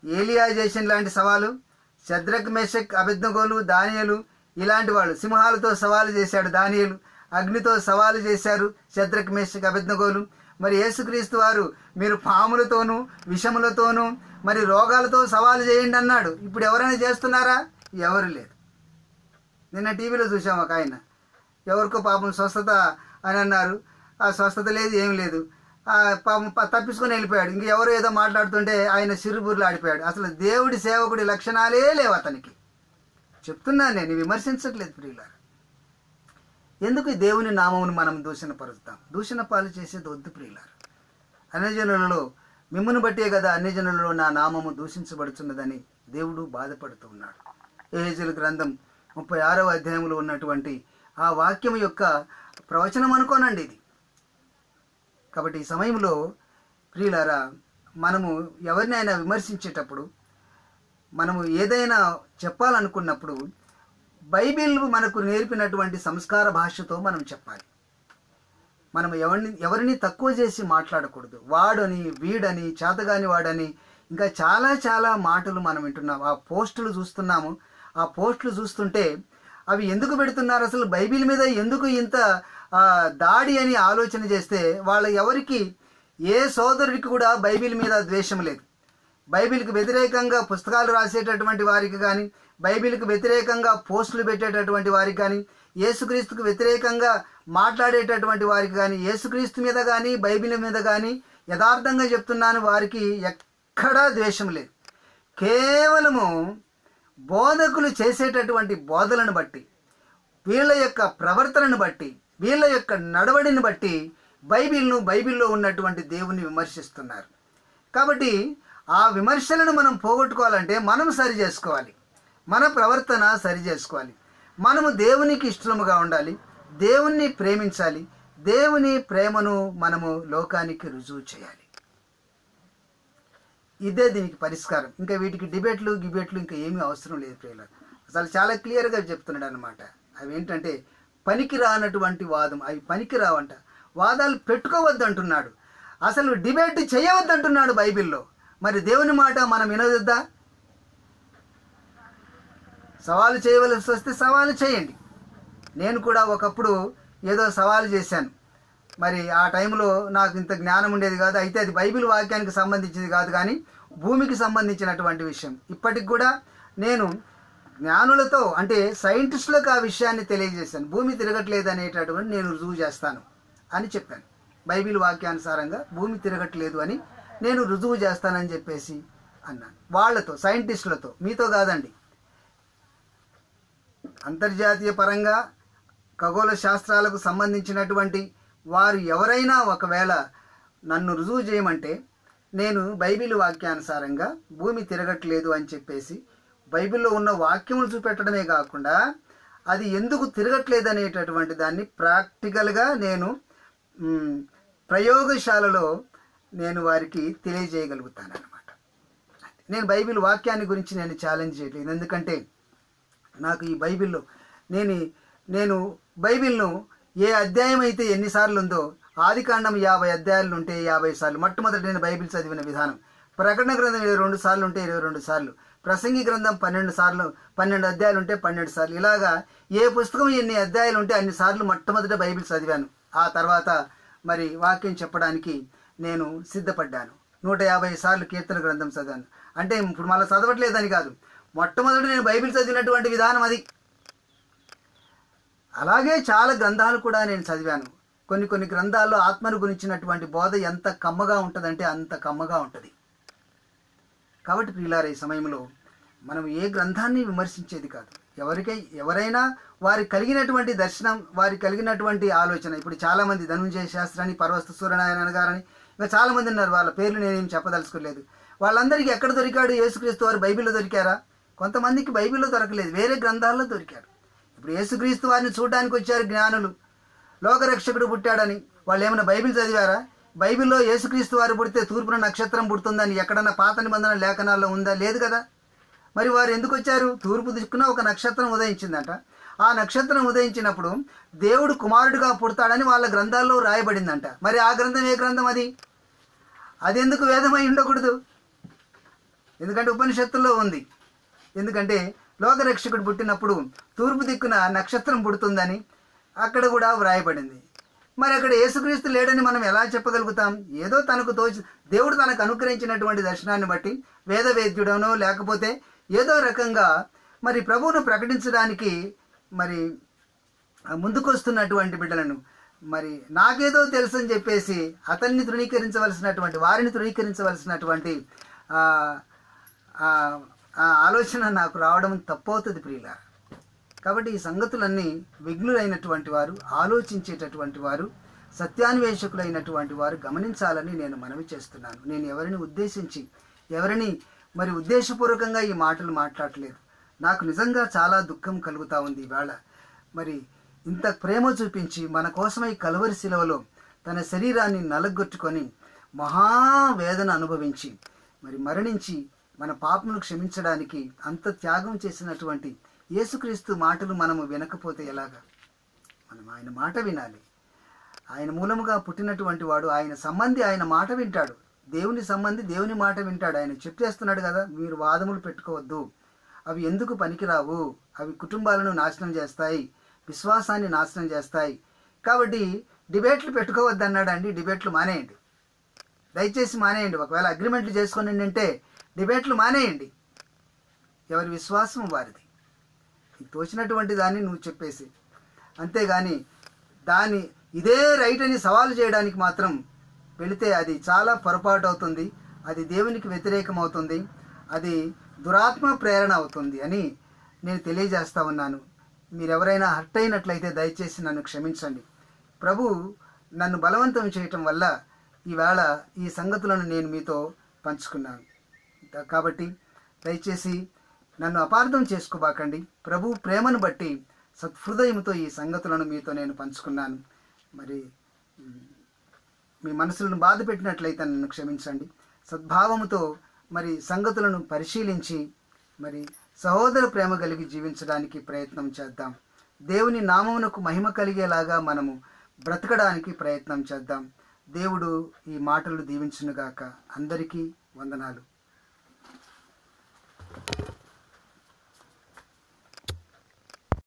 ఏలియా చేసిన లాంటి సవాలు శద్రక్ మెషక్ అభిజ్ఞగోలు దానియలు ఇలాంటి వాళ్ళు సింహాలతో సవాలు చేశాడు దానియలు అగ్నితో సవాలు చేశారు శద్రక్ మెషక్ అభిజ్ఞగోలు మరి యేసుక్రీస్తు వారు మీరు పాములతోనూ విషములతోనూ మరి రోగాలతో సవాలు చేయండి అన్నాడు ఇప్పుడు ఎవరైనా చేస్తున్నారా ఎవరు లేదు నిన్న టీవీలో చూసాం ఒక ఆయన ఎవరికో పాపం స్వస్థత అని అన్నారు ఆ స్వస్థత లేదు ఏం లేదు ఆ పాపం ప- తప్పించుకొని వెళ్ళిపోయాడు ఇంక ఎవరో ఏదో మాట్లాడుతుంటే ఆయన సిరుబుర్లు ఆడిపోయాడు అసలు దేవుడి సేవకుడి లక్షణాలే లేవు అతనికి చెప్తున్నాను నేను విమర్శించట్లేదు ప్రియులారా ఎందుకు ఈ దేవుని నామమును మనం దూషణ పరుస్తాం దూషణ పాలు చేసేది వద్దు ప్రియులారా అన్యజనులలో మిమ్మును బట్టే కదా అన్యజనులలో నా నామము దూషించబడుతున్నదని దేవుడు బాధపడుతూ ఉన్నాడు ఏహెజుల గ్రంథం ముప్పై ఆరవ అధ్యాయంలో ఉన్నటువంటి ఆ వాక్యం యొక్క ప్రవచనం అనుకోనండి ఇది కాబట్టి ఈ సమయంలో ప్రియులారా మనము ఎవరినైనా విమర్శించేటప్పుడు మనము ఏదైనా చెప్పాలనుకున్నప్పుడు బైబిల్ మనకు నేర్పినటువంటి సంస్కార భాషతో మనం చెప్పాలి మనం ఎవరిని ఎవరిని తక్కువ చేసి మాట్లాడకూడదు వాడని వీడని చేతగాని వాడని ఇంకా చాలా చాలా మాటలు మనం వింటున్నాం ఆ పోస్టులు చూస్తున్నాము ఆ పోస్టులు చూస్తుంటే అవి ఎందుకు పెడుతున్నారు అసలు బైబిల్ మీద ఎందుకు ఇంత ఆ, దాడి అని ఆలోచన చేస్తే వాళ్ళ ఎవరికి ఏ సోదరుడికి కూడా బైబిల్ మీద ద్వేషం లేదు బైబిల్కి వ్యతిరేకంగా పుస్తకాలు రాసేటటువంటి వారికి కానీ బైబిల్కి వ్యతిరేకంగా పోస్టులు పెట్టేటటువంటి వారికి కానీ యేసుక్రీస్తుకు వ్యతిరేకంగా మాట్లాడేటటువంటి వారికి కానీ యేసుక్రీస్తు మీద కానీ బైబిల్ మీద కానీ యథార్థంగా చెప్తున్నాను వారికి ఎక్కడా ద్వేషం లేదు కేవలము బోధకులు చేసేటటువంటి బోధలను బట్టి వీళ్ళ యొక్క ప్రవర్తనను బట్టి వీళ్ళ యొక్క నడవడిని బట్టి బైబిల్ను బైబిల్లో ఉన్నటువంటి దేవుని విమర్శిస్తున్నారు కాబట్టి ఆ విమర్శలను మనం పోగొట్టుకోవాలంటే మనం సరి చేసుకోవాలి మన ప్రవర్తన సరి చేసుకోవాలి మనము దేవునికి ఇష్టముగా ఉండాలి దేవుణ్ణి ప్రేమించాలి దేవుని ప్రేమను మనము లోకానికి రుజువు చేయాలి ఇదే దీనికి పరిష్కారం ఇంకా వీటికి డిబేట్లు గిబేట్లు ఇంకా ఏమీ అవసరం లేదు ప్రియుల అసలు చాలా క్లియర్గా చెప్తున్నాడు అనమాట అవి ఏంటంటే పనికి రానటువంటి వాదం అవి పనికి రావంట వాదాలు పెట్టుకోవద్దు అంటున్నాడు అసలు డిబేట్ చేయవద్దు అంటున్నాడు బైబిల్లో మరి దేవుని మాట మనం వినవద్దా సవాలు చేయవలసి వస్తే సవాలు చేయండి నేను కూడా ఒకప్పుడు ఏదో సవాలు చేశాను మరి ఆ టైంలో నాకు ఇంత జ్ఞానం ఉండేది కాదు అయితే అది బైబిల్ వాక్యానికి సంబంధించింది కాదు కానీ భూమికి సంబంధించినటువంటి విషయం ఇప్పటికి కూడా నేను జ్ఞానులతో అంటే సైంటిస్టులకు ఆ విషయాన్ని తెలియజేశాను భూమి తిరగట్లేదు అనేటటువంటి నేను రుజువు చేస్తాను అని చెప్పాను బైబిల్ వాక్యానుసారంగా భూమి తిరగట్లేదు అని నేను రుజువు చేస్తానని చెప్పేసి అన్నాను వాళ్ళతో సైంటిస్టులతో మీతో కాదండి అంతర్జాతీయ పరంగా ఖగోళ శాస్త్రాలకు సంబంధించినటువంటి వారు ఎవరైనా ఒకవేళ నన్ను రుజువు చేయమంటే నేను బైబిల్ వాక్యానుసారంగా భూమి తిరగట్లేదు అని చెప్పేసి బైబిల్లో ఉన్న వాక్యములు చూపెట్టడమే కాకుండా అది ఎందుకు తిరగట్లేదు అనేటటువంటి దాన్ని ప్రాక్టికల్గా నేను మ్, ప్రయోగశాలలో నేను వారికి తెలియజేయగలుగుతాను అనమాట నేను బైబిల్ వాక్యాన్ని గురించి నేను ఛాలెంజ్ చేయట్లేదు ఎందుకంటే నాకు ఈ బైబిల్లో నేను నేను బైబిల్ను ఏ అధ్యాయం అయితే ఎన్నిసార్లు ఉందో ఆదికాండం యాభై అధ్యాయాలు ఉంటే యాభై సార్లు మొట్టమొదటి నేను బైబిల్ చదివిన విధానం ప్రకటన గ్రంథం ఇరవై రెండు సార్లు ఉంటే ఇరవై రెండు సార్లు ప్రసంగి గ్రంథం పన్నెండు సార్లు పన్నెండు అధ్యాయాలు ఉంటే పన్నెండు సార్లు ఇలాగా ఏ పుస్తకం ఎన్ని అధ్యాయాలు ఉంటే అన్ని సార్లు మొట్టమొదట బైబిల్ చదివాను ఆ తర్వాత మరి వాక్యం చెప్పడానికి నేను సిద్ధపడ్డాను నూట యాభై సార్లు కీర్తన గ్రంథం చదివాను అంటే ఇప్పుడు మళ్ళీ చదవట్లేదని కాదు మొట్టమొదటి నేను బైబిల్ చదివినటువంటి విధానం అది అలాగే చాలా గ్రంథాలు కూడా నేను చదివాను కొన్ని కొన్ని గ్రంథాల్లో ఆత్మను గురించినటువంటి బోధ ఎంత కమ్మగా ఉంటుందంటే అంత కమ్మగా ఉంటుంది కాబట్టి ప్రియులార ఈ సమయంలో మనం ఏ గ్రంథాన్ని విమర్శించేది కాదు ఎవరికై ఎవరైనా వారికి కలిగినటువంటి దర్శనం వారికి కలిగినటువంటి ఆలోచన ఇప్పుడు చాలామంది ధనుంజయ శాస్త్రాన్ని పర్వస్తు సూర్యనారాయణ గారని ఇంకా చాలామంది ఉన్నారు వాళ్ళ పేర్లు నేనేం చెప్పదలుచుకోలేదు వాళ్ళందరికీ ఎక్కడ దొరికాడు యేసుక్రీస్తు వారు బైబిల్లో దొరికారా కొంతమందికి బైబిల్లో దొరకలేదు వేరే గ్రంథాల్లో దొరికారు ఇప్పుడు యేసుక్రీస్తు వారిని చూడడానికి వచ్చారు జ్ఞానులు లోకరక్షకుడు పుట్టాడని వాళ్ళు ఏమైనా బైబిల్ చదివారా బైబిల్లో యేసుక్రీస్తు వారు పుడితే తూర్పున నక్షత్రం పుడుతుందని ఎక్కడన్నా పాత నిబంధన లేఖనాల్లో ఉందా లేదు కదా మరి వారు ఎందుకు వచ్చారు తూర్పు దిక్కున ఒక నక్షత్రం ఉదయించిందట ఆ నక్షత్రం ఉదయించినప్పుడు దేవుడు కుమారుడిగా పుడతాడని వాళ్ళ గ్రంథాల్లో రాయబడిందంట మరి ఆ గ్రంథం ఏ గ్రంథం అది అది ఎందుకు వేదమై ఉండకూడదు ఎందుకంటే ఉపనిషత్తుల్లో ఉంది ఎందుకంటే లోకరక్షకుడు పుట్టినప్పుడు తూర్పు దిక్కున నక్షత్రం పుడుతుందని అక్కడ కూడా వ్రాయబడింది మరి అక్కడ యేసుక్రీస్తు లేడని మనం ఎలా చెప్పగలుగుతాం ఏదో తనకు తోచి దేవుడు తనకు అనుగ్రహించినటువంటి దర్శనాన్ని బట్టి వేద వేద్యుడనో లేకపోతే ఏదో రకంగా మరి ప్రభువును ప్రకటించడానికి మరి ఆ ముందుకొస్తున్నటువంటి బిడ్డలను మరి నాకేదో తెలుసు అని చెప్పేసి అతన్ని తృణీకరించవలసినటువంటి వారిని తృణీకరించవలసినటువంటి ఆ, ఆ, ఆ ఆలోచన నాకు రావడం తప్పవుతుంది ప్రియుల కాబట్టి ఈ సంగతులన్నీ విఘ్నులైనటువంటి వారు ఆలోచించేటటువంటి వారు సత్యాన్వేషకులైనటువంటి వారు గమనించాలని నేను మనవి చేస్తున్నాను నేను ఎవరిని ఉద్దేశించి ఎవరిని మరి ఉద్దేశపూర్వకంగా ఈ మాటలు మాట్లాడలేదు నాకు నిజంగా చాలా దుఃఖం కలుగుతా ఉంది ఈవేళ మరి ఇంత ప్రేమ చూపించి మన కోసమై కలువరి శిలవలో తన శరీరాన్ని నలగొట్టుకొని మహావేదన అనుభవించి మరి మరణించి మన పాపమును క్షమించడానికి అంత త్యాగం చేసినటువంటి యేసుక్రీస్తు మాటలు మనము వినకపోతే ఎలాగా మనం ఆయన మాట వినాలి ఆయన మూలముగా పుట్టినటువంటి వాడు ఆయన సంబంధి ఆయన మాట వింటాడు దేవుని సంబంధి దేవుని మాట వింటాడు ఆయన చెప్పేస్తున్నాడు కదా మీరు వాదములు పెట్టుకోవద్దు అవి ఎందుకు పనికిరావు అవి కుటుంబాలను నాశనం చేస్తాయి విశ్వాసాన్ని నాశనం చేస్తాయి కాబట్టి డిబేట్లు పెట్టుకోవద్దు అన్నాడండి డిబేట్లు మానేయండి దయచేసి మానేయండి ఒకవేళ అగ్రిమెంట్లు చేసుకొని అంటే డిబేట్లు మానేయండి ఎవరి విశ్వాసం వారిది నీకు తోచినటువంటి దాన్ని నువ్వు చెప్పేసి అంతేగాని దాని ఇదే రైట్ అని సవాలు చేయడానికి మాత్రం వెళితే అది చాలా పొరపాటు అవుతుంది అది దేవునికి వ్యతిరేకం అవుతుంది అది దురాత్మ ప్రేరణ అవుతుంది అని నేను తెలియజేస్తా ఉన్నాను మీరు ఎవరైనా హర్ట్ అయినట్లయితే దయచేసి నన్ను క్షమించండి ప్రభు నన్ను బలవంతం చేయటం వల్ల ఈవేళ ఈ సంగతులను నేను మీతో పంచుకున్నాను ద- కాబట్టి దయచేసి నన్ను అపార్థం చేసుకోబాకండి ప్రభు ప్రేమను బట్టి సత్హృదయంతో ఈ సంగతులను మీతో నేను పంచుకున్నాను మరి మ్, మీ మనసులను బాధ పెట్టినట్లయితే నన్ను క్షమించండి సద్భావముతో మరి సంగతులను పరిశీలించి మరి సహోదర ప్రేమ కలిగి జీవించడానికి ప్రయత్నం చేద్దాం దేవుని నామమునకు మహిమ కలిగేలాగా మనము బ్రతకడానికి ప్రయత్నం చేద్దాం దేవుడు ఈ మాటలు దీవించునుగాక అందరికీ వందనాలు